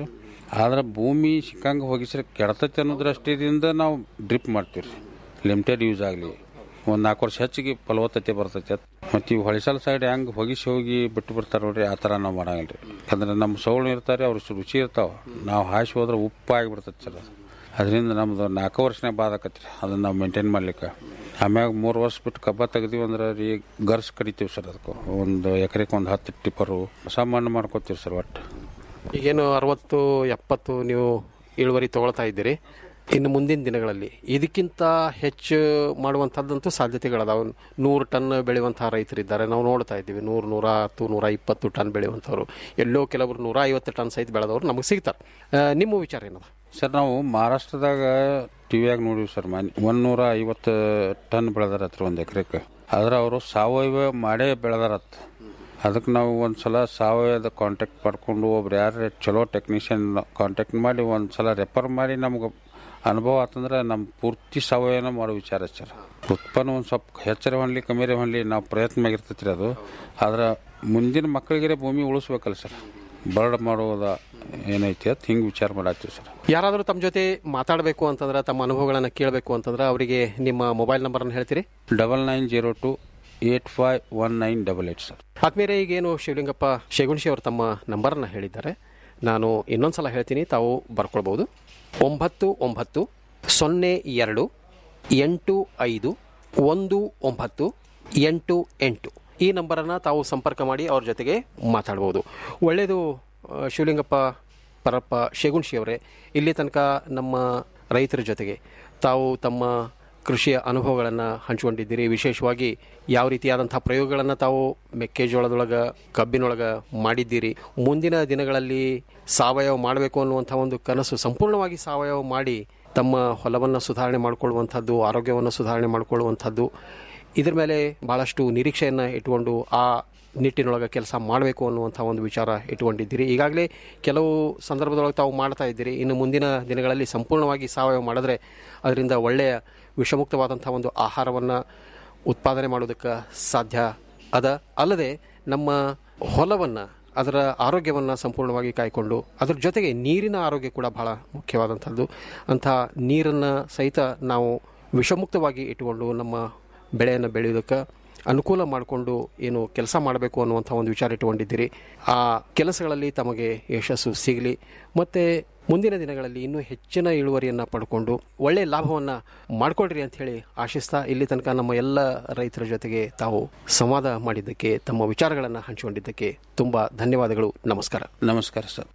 ಆದ್ರೆ ಭೂಮಿ ಸಿಕ್ಕಂಗೆ ಹೋಗಿಸ್ರೆ ಕೆಡತೈತೆ ಅನ್ನೋ ದೃಷ್ಟಿಯಿಂದ ನಾವು ಡ್ರಿಪ್ ಮಾಡ್ತೀವಿ ರೀ ಲಿಮಿಟೆಡ್ ಯೂಸ್ ಆಗಲಿ ಒಂದು ನಾಲ್ಕು ವರ್ಷ ಹೆಚ್ಚಿಗೆ ಫಲವತ್ತತೆ ಬರ್ತೈತೆ ಮತ್ತು ಇವು ಹೊಳಿಸಲ್ ಸೈಡ್ ಹೆಂಗೆ ಹೊಗಿಸಿ ಹೋಗಿ ಬಿಟ್ಟು ಬಿಡ್ತಾರೆ ನೋಡ್ರಿ ಆ ಥರ ನಾವು ಮಾಡಂಗಿಲ್ಲ ರೀ ಯಾಕಂದ್ರೆ ನಮ್ಮ ಸೌಳು ಇರ್ತಾರೆ ಅವ್ರು ರುಚಿ ಇರ್ತಾವೆ ನಾವು ಹಾಸಿ ಹೋದ್ರೆ ಉಪ್ಪು ಆಗಿಬಿಡ್ತೈತೆ ಸರ್ ಅದು ಅದರಿಂದ ನಮ್ದು ನಾಲ್ಕು ವರ್ಷನೇ ಬಾದಕತ್ರಿ ಅದನ್ನ ನಾವು ಮೇಂಟೈನ್ ಮಾಡ್ಲಿಕ್ಕೆ ಆಮ್ಯಾಗ ಮೂರು ವರ್ಷ ಬಿಟ್ಟು ಕಬ್ಬ ತೆಗ್ದೀವಿ ಅಂದ್ರೆ ರೀ ಗರ್ಸ್ ಕಡಿತೀವಿ ಸರ್ ಅದಕ್ಕೆ ಒಂದು ಎಕರೆಗೆ ಒಂದು ಹತ್ತು ಟಿಪ್ಪರು ಹೊಸ ಮಣ್ಣು ಮಾಡ್ಕೋತೀವಿ ಸರ್ ಒಟ್ಟು ಈಗೇನು ಅರವತ್ತು ಎಪ್ಪತ್ತು ನೀವು ಇಳುವರಿ ತಗೊಳ್ತಾ ಇದ್ದೀರಿ ಇನ್ನು ಮುಂದಿನ ದಿನಗಳಲ್ಲಿ ಇದಕ್ಕಿಂತ ಹೆಚ್ಚು ಮಾಡುವಂಥದ್ದಂತೂ ಸಾಧ್ಯತೆಗಳದಾವೆ ನೂರು ಟನ್ ಬೆಳೆಯುವಂತಹ ರೈತರಿದ್ದಾರೆ ನಾವು ನೋಡ್ತಾ ಇದ್ದೀವಿ ನೂರು ನೂರ ಹತ್ತು ನೂರ ಇಪ್ಪತ್ತು ಟನ್ ಬೆಳೆಯುವಂಥವ್ರು ಎಲ್ಲೋ ಕೆಲವರು ನೂರ ಐವತ್ತು ಟನ್ ಸಹಿತ ಬೆಳೆದವರು ನಮಗೆ ಸಿಗ್ತಾರೆ ಆ, ನಿಮ್ಮ ವಿಚಾರ ಏನದ ಸರ್ ನಾವು ಮಹಾರಾಷ್ಟ್ರದಾಗ ಟಿವಿಯಾಗ ನೋಡಿವಿ ಸರ್ ಮನೆ ಒಂದೂರ ಐವತ್ತು ಟನ್ ಬೆಳೆದಾರತ್ರ ಒಂದು ಎಕರೆಗೆ ಆದ್ರೆ ಅವರು ಸಾವಯವ ಮಾಡೇ ಬೆಳೆದಾರತ್ತ ಅದಕ್ಕೆ ನಾವು ಒಂದು ಸಲ ಸಾವಯವದ ಕಾಂಟ್ಯಾಕ್ಟ್ ಮಾಡ್ಕೊಂಡು ಒಬ್ರು ಯಾರು ಚಲೋ ಟೆಕ್ನಿಷಿಯನ್ ಕಾಂಟ್ಯಾಕ್ಟ್ ಮಾಡಿ ಒಂದು ಸಲ ರೆಫರ್ ಮಾಡಿ ನಮ್ಗೆ ಅನುಭವ ಆತಂದ್ರೆ ನಮ್ಮ ಪೂರ್ತಿ ಸಾವಯವನ ಮಾಡೋ ವಿಚಾರ ಸರ್ ಉತ್ಪನ್ನ ಒಂದು ಸ್ವಲ್ಪ ಹೆಚ್ಚರ ಹೊನ್ಲಿ ಕಮ್ಮಿರೆ ಹೊನ್ಲಿ ನಾವು ಪ್ರಯತ್ನ ಆಗಿರ್ತೈತಿ ರೀ ಅದು ಆದ್ರೆ ಮುಂದಿನ ಮಕ್ಕಳಿಗೆ ಭೂಮಿ ಉಳಿಸ್ಬೇಕಲ್ಲ ಸರ್ ಬರ್ಡ್ ಮಾಡೋದ ಏನೈತಿ ಅಂತ ಹಿಂಗೆ ವಿಚಾರ ಮಾಡತ್ತೀವಿ ಸರ್ ಯಾರಾದರೂ ತಮ್ಮ ಜೊತೆ ಮಾತಾಡಬೇಕು ಅಂತಂದ್ರೆ ತಮ್ಮ ಅನುಭವಗಳನ್ನು ಕೇಳಬೇಕು ಅಂತಂದ್ರೆ ಅವರಿಗೆ ನಿಮ್ಮ ಮೊಬೈಲ್ ನಂಬರನ್ನು ಹೇಳ್ತೀರಿ double nine zero two eight five one nine double eight sir ಆದ್ಮೇಲೆ ಈಗೇನು ಶಿವಲಿಂಗಪ್ಪ ಶೇಗುಣಶಿ ಅವರು ತಮ್ಮ ನಂಬರನ್ನು ಹೇಳಿದ್ದಾರೆ ನಾನು ಇನ್ನೊಂದು ಸಲ ಹೇಳ್ತೀನಿ ತಾವು ಬರ್ಕೊಳ್ಬೋದು ಒಂಬತ್ತು ಒಂಬತ್ತು ಸೊನ್ನೆ ಎರಡು ಎಂಟು ಐದು ಒಂದು ಒಂಬತ್ತು ಎಂಟು ಎಂಟು ಈ ನಂಬರನ್ನು ತಾವು ಸಂಪರ್ಕ ಮಾಡಿ ಅವ್ರ ಜೊತೆಗೆ ಮಾತಾಡ್ಬೋದು ಒಳ್ಳೆಯದು ಆ, ಶಿವಲಿಂಗಪ್ಪ ಪರಪ್ಪ ಶೇಗುಣಶಿ ಅವರೇ ಇಲ್ಲಿ ತನಕ ನಮ್ಮ ರೈತರ ಜೊತೆಗೆ ತಾವು ತಮ್ಮ ಕೃಷಿಯ ಅನುಭವಗಳನ್ನು ಹಂಚಿಕೊಂಡಿದ್ದೀರಿ ವಿಶೇಷವಾಗಿ ಯಾವ ರೀತಿಯಾದಂಥ ಪ್ರಯೋಗಗಳನ್ನು ತಾವು ಮೆಕ್ಕೆಜೋಳದೊಳಗೆ ಕಬ್ಬಿನೊಳಗೆ ಮಾಡಿದ್ದೀರಿ ಮುಂದಿನ ದಿನಗಳಲ್ಲಿ ಸಾವಯವ ಮಾಡಬೇಕು ಅನ್ನುವಂಥ ಒಂದು ಕನಸು ಸಂಪೂರ್ಣವಾಗಿ ಸಾವಯವ ಮಾಡಿ ತಮ್ಮ ಹೊಲವನ್ನು ಸುಧಾರಣೆ ಮಾಡಿಕೊಳ್ಳುವಂಥದ್ದು ಆರೋಗ್ಯವನ್ನು ಸುಧಾರಣೆ ಮಾಡಿಕೊಳ್ಳುವಂಥದ್ದು ಇದ್ರ ಮೇಲೆ ಭಾಳಷ್ಟು ನಿರೀಕ್ಷೆಯನ್ನು ಇಟ್ಕೊಂಡು ಆ ನಿಟ್ಟಿನೊಳಗೆ ಕೆಲಸ ಮಾಡಬೇಕು ಅನ್ನುವಂಥ ಒಂದು ವಿಚಾರ ಇಟ್ಕೊಂಡಿದ್ದೀರಿ ಈಗಾಗಲೇ ಕೆಲವು ಸಂದರ್ಭದೊಳಗೆ ತಾವು ಮಾಡ್ತಾ ಇದ್ದೀರಿ ಇನ್ನು ಮುಂದಿನ ದಿನಗಳಲ್ಲಿ ಸಂಪೂರ್ಣವಾಗಿ ಸಾವಯವ ಮಾಡಿದ್ರೆ ಅದರಿಂದ ಒಳ್ಳೆಯ ವಿಷಮುಕ್ತವಾದಂಥ ಒಂದು ಆಹಾರವನ್ನು ಉತ್ಪಾದನೆ ಮಾಡೋದಕ್ಕೆ ಸಾಧ್ಯ ಅದ ಅಲ್ಲದೆ ನಮ್ಮ ಹೊಲವನ್ನು ಅದರ ಆರೋಗ್ಯವನ್ನು ಸಂಪೂರ್ಣವಾಗಿ ಕಾಯ್ಕೊಂಡು ಅದರ ಜೊತೆಗೆ ನೀರಿನ ಆರೋಗ್ಯ ಕೂಡ ಬಹಳ ಮುಖ್ಯವಾದಂಥದ್ದು ಅಂಥ ನೀರನ್ನು ಸಹಿತ ನಾವು ವಿಷಮುಕ್ತವಾಗಿ ಇಟ್ಟುಕೊಂಡು ನಮ್ಮ ಬೆಳೆಯನ್ನು ಬೆಳೆಯೋದಕ್ಕೆ ಅನುಕೂಲ ಮಾಡಿಕೊಂಡು ಏನು ಕೆಲಸ ಮಾಡಬೇಕು ಅನ್ನುವಂಥ ಒಂದು ವಿಚಾರ ಇಟ್ಟುಕೊಂಡಿದ್ದೀರಿ ಆ ಕೆಲಸಗಳಲ್ಲಿ ತಮಗೆ ಯಶಸ್ಸು ಸಿಗಲಿ ಮತ್ತು ಮುಂದಿನ ದಿನಗಳಲ್ಲಿ ಇನ್ನೂ ಹೆಚ್ಚಿನ ಇಳುವರಿಯನ್ನು ಪಡ್ಕೊಂಡು ಒಳ್ಳೆಯ ಲಾಭವನ್ನು ಮಾಡ್ಕೊಳ್ರಿ ಅಂತ ಹೇಳಿ ಆಶಿಸ್ತಾ ಇಲ್ಲಿ ತನಕ ನಮ್ಮ ಎಲ್ಲ ರೈತರ ಜೊತೆಗೆ ತಾವು ಸಂವಾದ ಮಾಡಿದ್ದಕ್ಕೆ ತಮ್ಮ ವಿಚಾರಗಳನ್ನು ಹಂಚಿಕೊಂಡಿದ್ದಕ್ಕೆ ತುಂಬ ಧನ್ಯವಾದಗಳು ನಮಸ್ಕಾರ ನಮಸ್ಕಾರ ಸರ್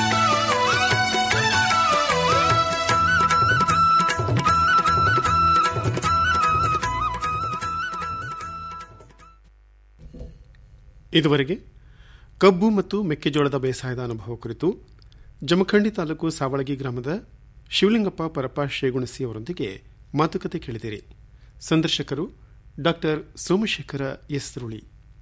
ಇದುವರೆಗೆ ಕಬ್ಬು ಮತ್ತು ಮೆಕ್ಕೆಜೋಳದ ಬೇಸಾಯದ ಅನುಭವ ಕುರಿತು ಜಮಖಂಡಿ ತಾಲೂಕು ಸಾವಳಗಿ ಗ್ರಾಮದ ಶಿವಲಿಂಗಪ್ಪ ಪರಪ್ಪ ಶೇಗುಣಸಿ ಅವರೊಂದಿಗೆ ಮಾತುಕತೆ ಕೇಳಿದಿರಿ ಸಂದರ್ಶಕರು ಡಾಕ್ಟರ್ ಸೋಮಶೇಖರ ಎಸ್ ರುಳಿ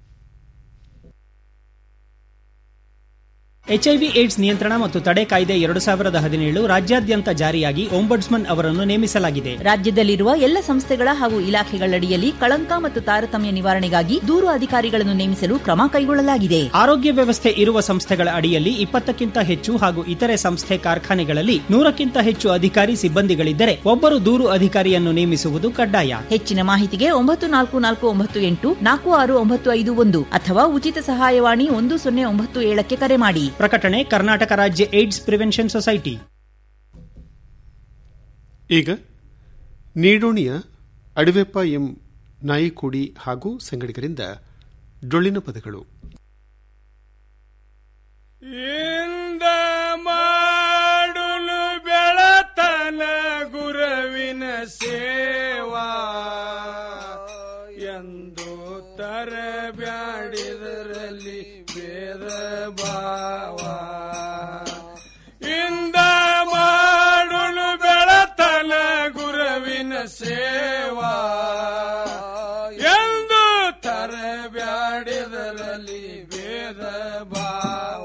ಎಚ್ಐವಿ ಏಡ್ಸ್ ನಿಯಂತ್ರಣ ಮತ್ತು ತಡೆ ಕಾಯ್ದೆ ಎರಡು ಸಾವಿರದ ಹದಿನೇಳು ರಾಜ್ಯಾದ್ಯಂತ ಜಾರಿಯಾಗಿ ಒಂಬಡ್ಸ್ಮನ್ ಅವರನ್ನು ನೇಮಿಸಲಾಗಿದೆ ರಾಜ್ಯದಲ್ಲಿರುವ ಎಲ್ಲ ಸಂಸ್ಥೆಗಳ ಹಾಗೂ ಇಲಾಖೆಗಳಡಿಯಲ್ಲಿ ಕಳಂಕ ಮತ್ತು ತಾರತಮ್ಯ ನಿವಾರಣೆಗಾಗಿ ದೂರು ಅಧಿಕಾರಿಗಳನ್ನು ನೇಮಿಸಲು ಕ್ರಮ ಕೈಗೊಳ್ಳಲಾಗಿದೆ ಆರೋಗ್ಯ ವ್ಯವಸ್ಥೆ ಇರುವ ಸಂಸ್ಥೆಗಳ ಅಡಿಯಲ್ಲಿ ಇಪ್ಪತ್ತಕ್ಕಿಂತ ಹೆಚ್ಚು ಹಾಗೂ ಇತರೆ ಸಂಸ್ಥೆ ಕಾರ್ಖಾನೆಗಳಲ್ಲಿ ನೂರಕ್ಕಿಂತ ಹೆಚ್ಚು ಅಧಿಕಾರಿ ಸಿಬ್ಬಂದಿಗಳಿದ್ದರೆ ಒಬ್ಬರು ದೂರು ಅಧಿಕಾರಿಯನ್ನು ನೇಮಿಸುವುದು ಕಡ್ಡಾಯ ಹೆಚ್ಚಿನ ಮಾಹಿತಿಗೆ ಒಂಬತ್ತು ನಾಲ್ಕು ನಾಲ್ಕು ಒಂಬತ್ತು ಎಂಟು ನಾಲ್ಕು ಆರು ಒಂಬತ್ತು ಐದು ಒಂದು ಅಥವಾ ಉಚಿತ ಸಹಾಯವಾಣಿ ಒಂದು ಸೊನ್ನೆ ಒಂಬತ್ತು ಏಳಕ್ಕೆ ಕರೆ ಮಾಡಿ ಪ್ರಕಟಣೆ ಕರ್ನಾಟಕ ರಾಜ್ಯ ಏಡ್ಸ್ ಪ್ರಿವೆನ್ಷನ್ ಸೊಸೈಟಿ ಈಗ ನೀಡೋಣಿಯ ಅಡವೆಪ್ಪ ಎಂ ನಾಯಿಕೋಡಿ ಹಾಗೂ ಸಂಗಡಿಗರಿಂದ ಡೊಳ್ಳಿನ ಪದಗಳು ಇಂದ ಮಾಡುಲು ಬೆಳತನ ಗುರವಿನ ಸೇವಾ ಎಂದು ತರಬ್ಯಾಡಿದರಲ್ಲಿ ಭೇದ ಭಾವ ಇಂದ ಮಾಡುಲು ಬೆಳತನ ಗುರವಿನ ಸೇವಾ ಎಂದು ತರಬ್ಯಾಡಿದರಲ್ಲಿ ಭೇದ ಭಾವ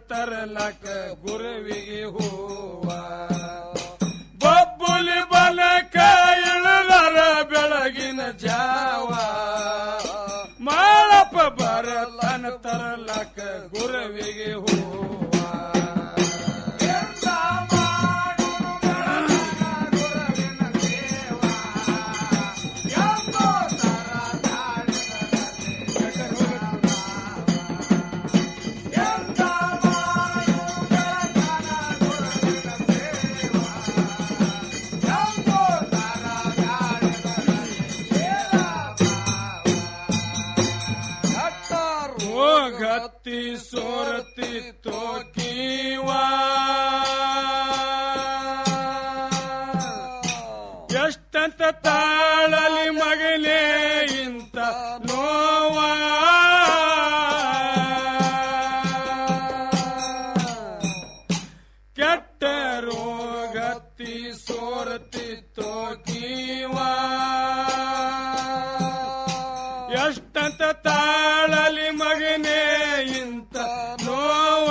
ತರಲಕ ಗುರುವಿಗೆ ಹೂವ ಬಬ್ಬುಲಿ ಬಲಕ ಇಳದರ ಬೆಳಗಿನ ಜಾವ ಮಾಳಪ್ಪ ಬರತನ ತರಲಕ ಗುರುವಿಗೆ ಹೂವ ರೋಗತ್ತಿ ಸೋರತಿ ತೋಕೀವಾ ಎಷ್ಟಂತ ತಾಳಲಿ ಮಗನೇ ಇಂತ ನೋವ ಕೆಟ್ಟ ರೋಗತ್ತಿ ಸೋರತಿ ತೋಕೀವಾ ಎಷ್ಟಂತ ತಾಳಲಿ ಮಗನೇ ಇಂತ ನೋವ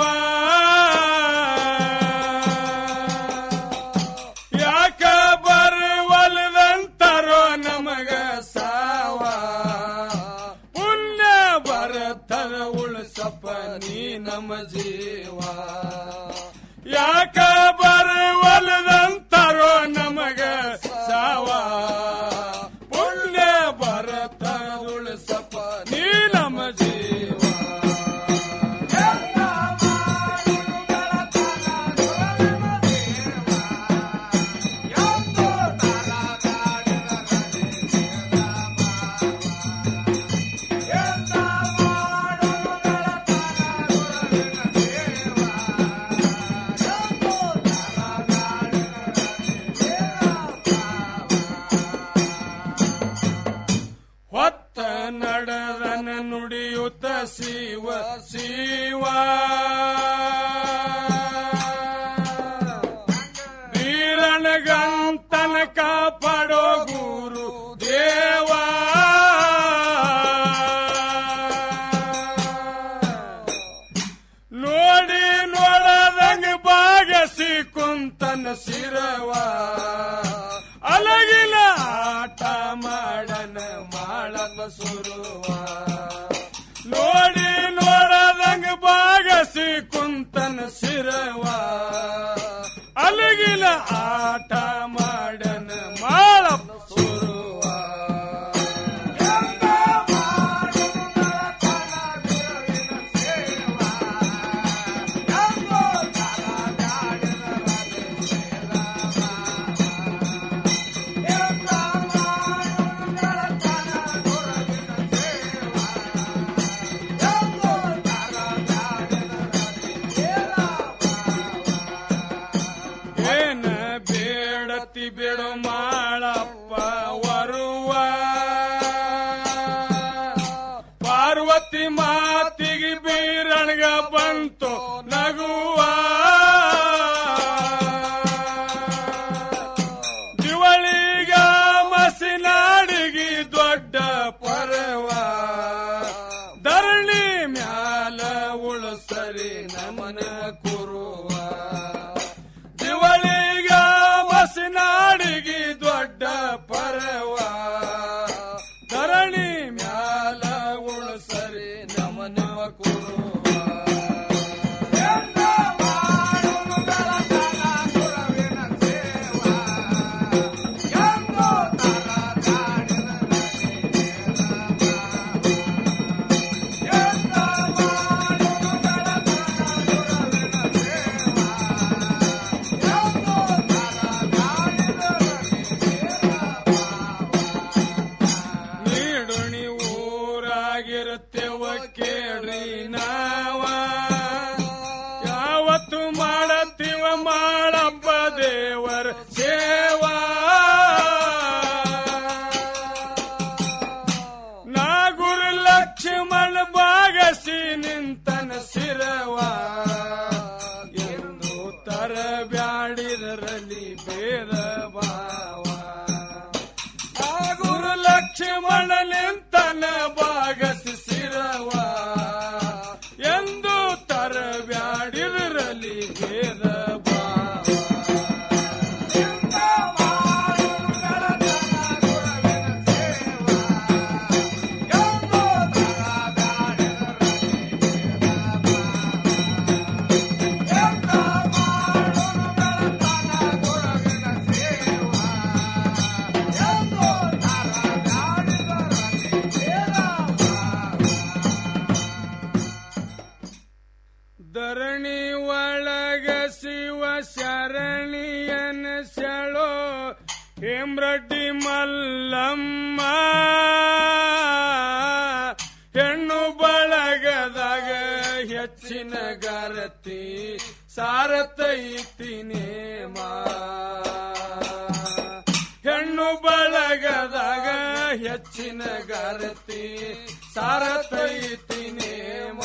ಯಾಕ ಬರುವಲ್ದಂತರೋ ನಮಗ ಸಾವ ಪುಣ್ಯ ಬರತರ ಉಳಿಸಪ್ಪ ನೀ ನಮ್ಮ ಜೀವ ಯಾಕ ಬರುವಲ್ದಂತರೋ ನಮಗ ಸಾವ ಪುಣ್ಯ ಬರತ ಉಳಿಸಪ್ಪ ನೀ ನಮ್ಮ ಜೀವ ಹೊತ್ತ ನಡೆದನ ನುಡಿಯುತ್ತ ಶಿವ ಶಿವ ವೀರನಗಂತನ ಕಾಪಾಡೋ ಗುರು ದೇವ ನೋಡಿ ನೋಡದಂಗ ಬಾಗಸಿ ಕುಂತನ ಶಿರವ ಅಲಗಿಲ ಆಟ ಮಾಡನ ಮಾಡನ ಸುರುವ ನೋಡಿ ನೋಡದಂಗ ಬಾಗಸಿ ಕುಂತನ ಶಿರವ ಅಲಗಿಲ ಆಟ ಮಾಡನ ಮಾಳ ಸುರುವ ಹೇಮ್ರಡ್ಡಿ ಮಲ್ಲಮ್ಮ ಹೆಣ್ಣು ಬಳಗದಾಗ ಹೆಚ್ಚಿನ ಗರತಿ ಸಾರತೈತಿ ನೇಮ ಹೆಣ್ಣು ಬಳಗದಾಗ ಹೆಚ್ಚಿನ ಗರತಿ ಸಾರತೈತಿ ನೇಮ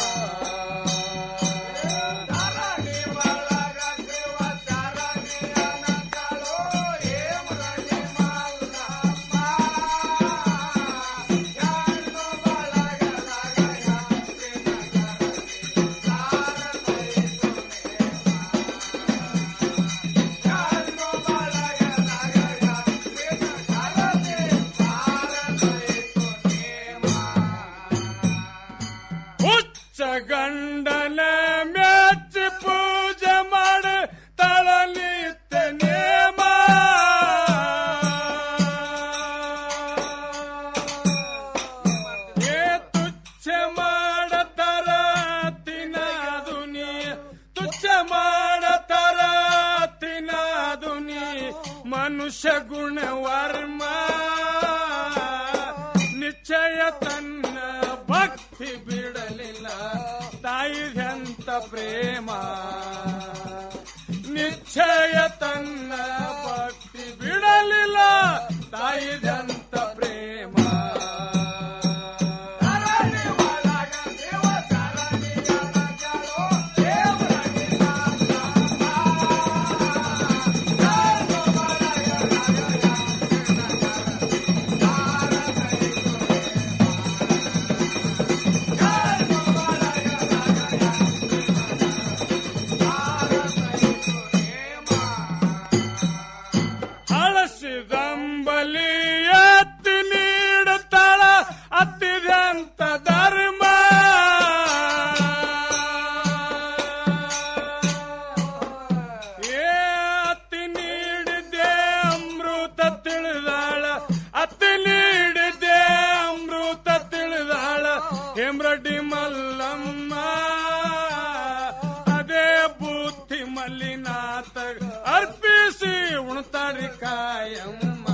ಹುಚ್ಚ ಗಂಡನ ಮೆಚ್ಚಿ ಪೂಜೆ ಮಾಡ ತಳಲಿತ್ತ ನೇಮ ಏ ತುಚ್ಛ ಮಾಡತರ ತಿನ್ನದು ನೀ ತುಚ್ಛ ಮಾಡತರ ತಿನ್ನದು ನೀ ಮನುಷ್ಯ ಗುಣ ವರ್ಮ ನಿಶ್ಚಯ ತನ್ನ ಭಕ್ತಿ ಬಿಡಲಿಲ್ಲ ತಾಯಿದಂತ ಪ್ರೇಮ ನಿಶ್ಚಯ ತನ್ನ ಭಕ್ತಿ ಬಿಡಲಿಲ್ಲ ತಾಯಿದಂತ ಪ್ರೇಮ ಹಳಸಿದಂಬಲಿ ಎತ್ತಿ ನೀಡುತ್ತಾಳ ಅತ್ತಿದಂತ ಧರ್ಮ ಏ ಅತ್ತಿ ನೀಡಿದೆ ಅಮೃತ ತಿಳಿದಾಳ ಅತ್ತಿ ನೀಡಿದೆ ಅಮೃತ ತಿಳಿದಾಳ ಹೇಮ್ರಡ್ಡಿ ಮಲ್ಲಮ್ಮ ಅದೇ ಬುದ್ಧಿ ಮಲ್ಲಿನಾಥ ಅರ್ಪಿಸಿ ಉಣ್ತಾರಿ ಕಾಯಮ್ಮ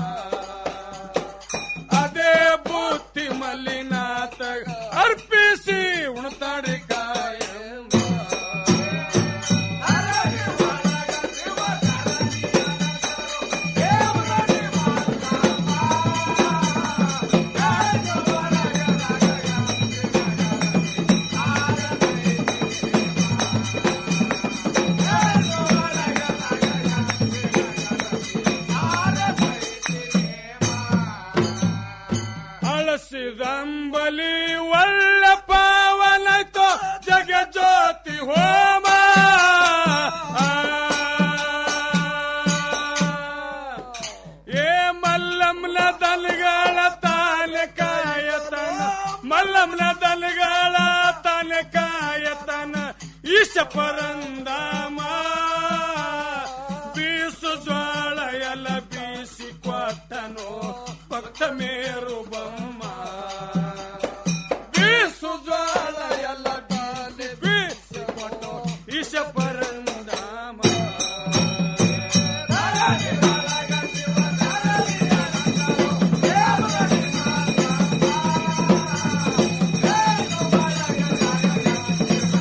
ಅದೇ ಬುದ್ಧಿ ಮಲ್ಲಿನಾಥ ಅರ್ಪಿಸಿ ಉಣ್ತಾರಿ ಕಾಯಮ್ಮ ಹಳಸಿದಂಬಲಿ ಒಳ್ಳ ಪಾವನಾಯ್ತು ಜಗ ಜ್ಯೋತಿ ಹೋಮ ಆ. ಏ ಮಲ್ಲಮ್ನ ದಲ್ಗಳ ತಾನೆ ಕಾಯತನ ಮಲ್ಲಮ್ನ ದಲ್ಗಳ ತಾನೆ ಕಾಯತನ ಈಶ ಪರಂದಾಮ ಬೀಸು ಜ್ವಾಳ ಎಲ್ಲ ಬೀಸಿ ಕೊಟ್ಟನು ಭಕ್ತ ಮೇರು ಬಂದ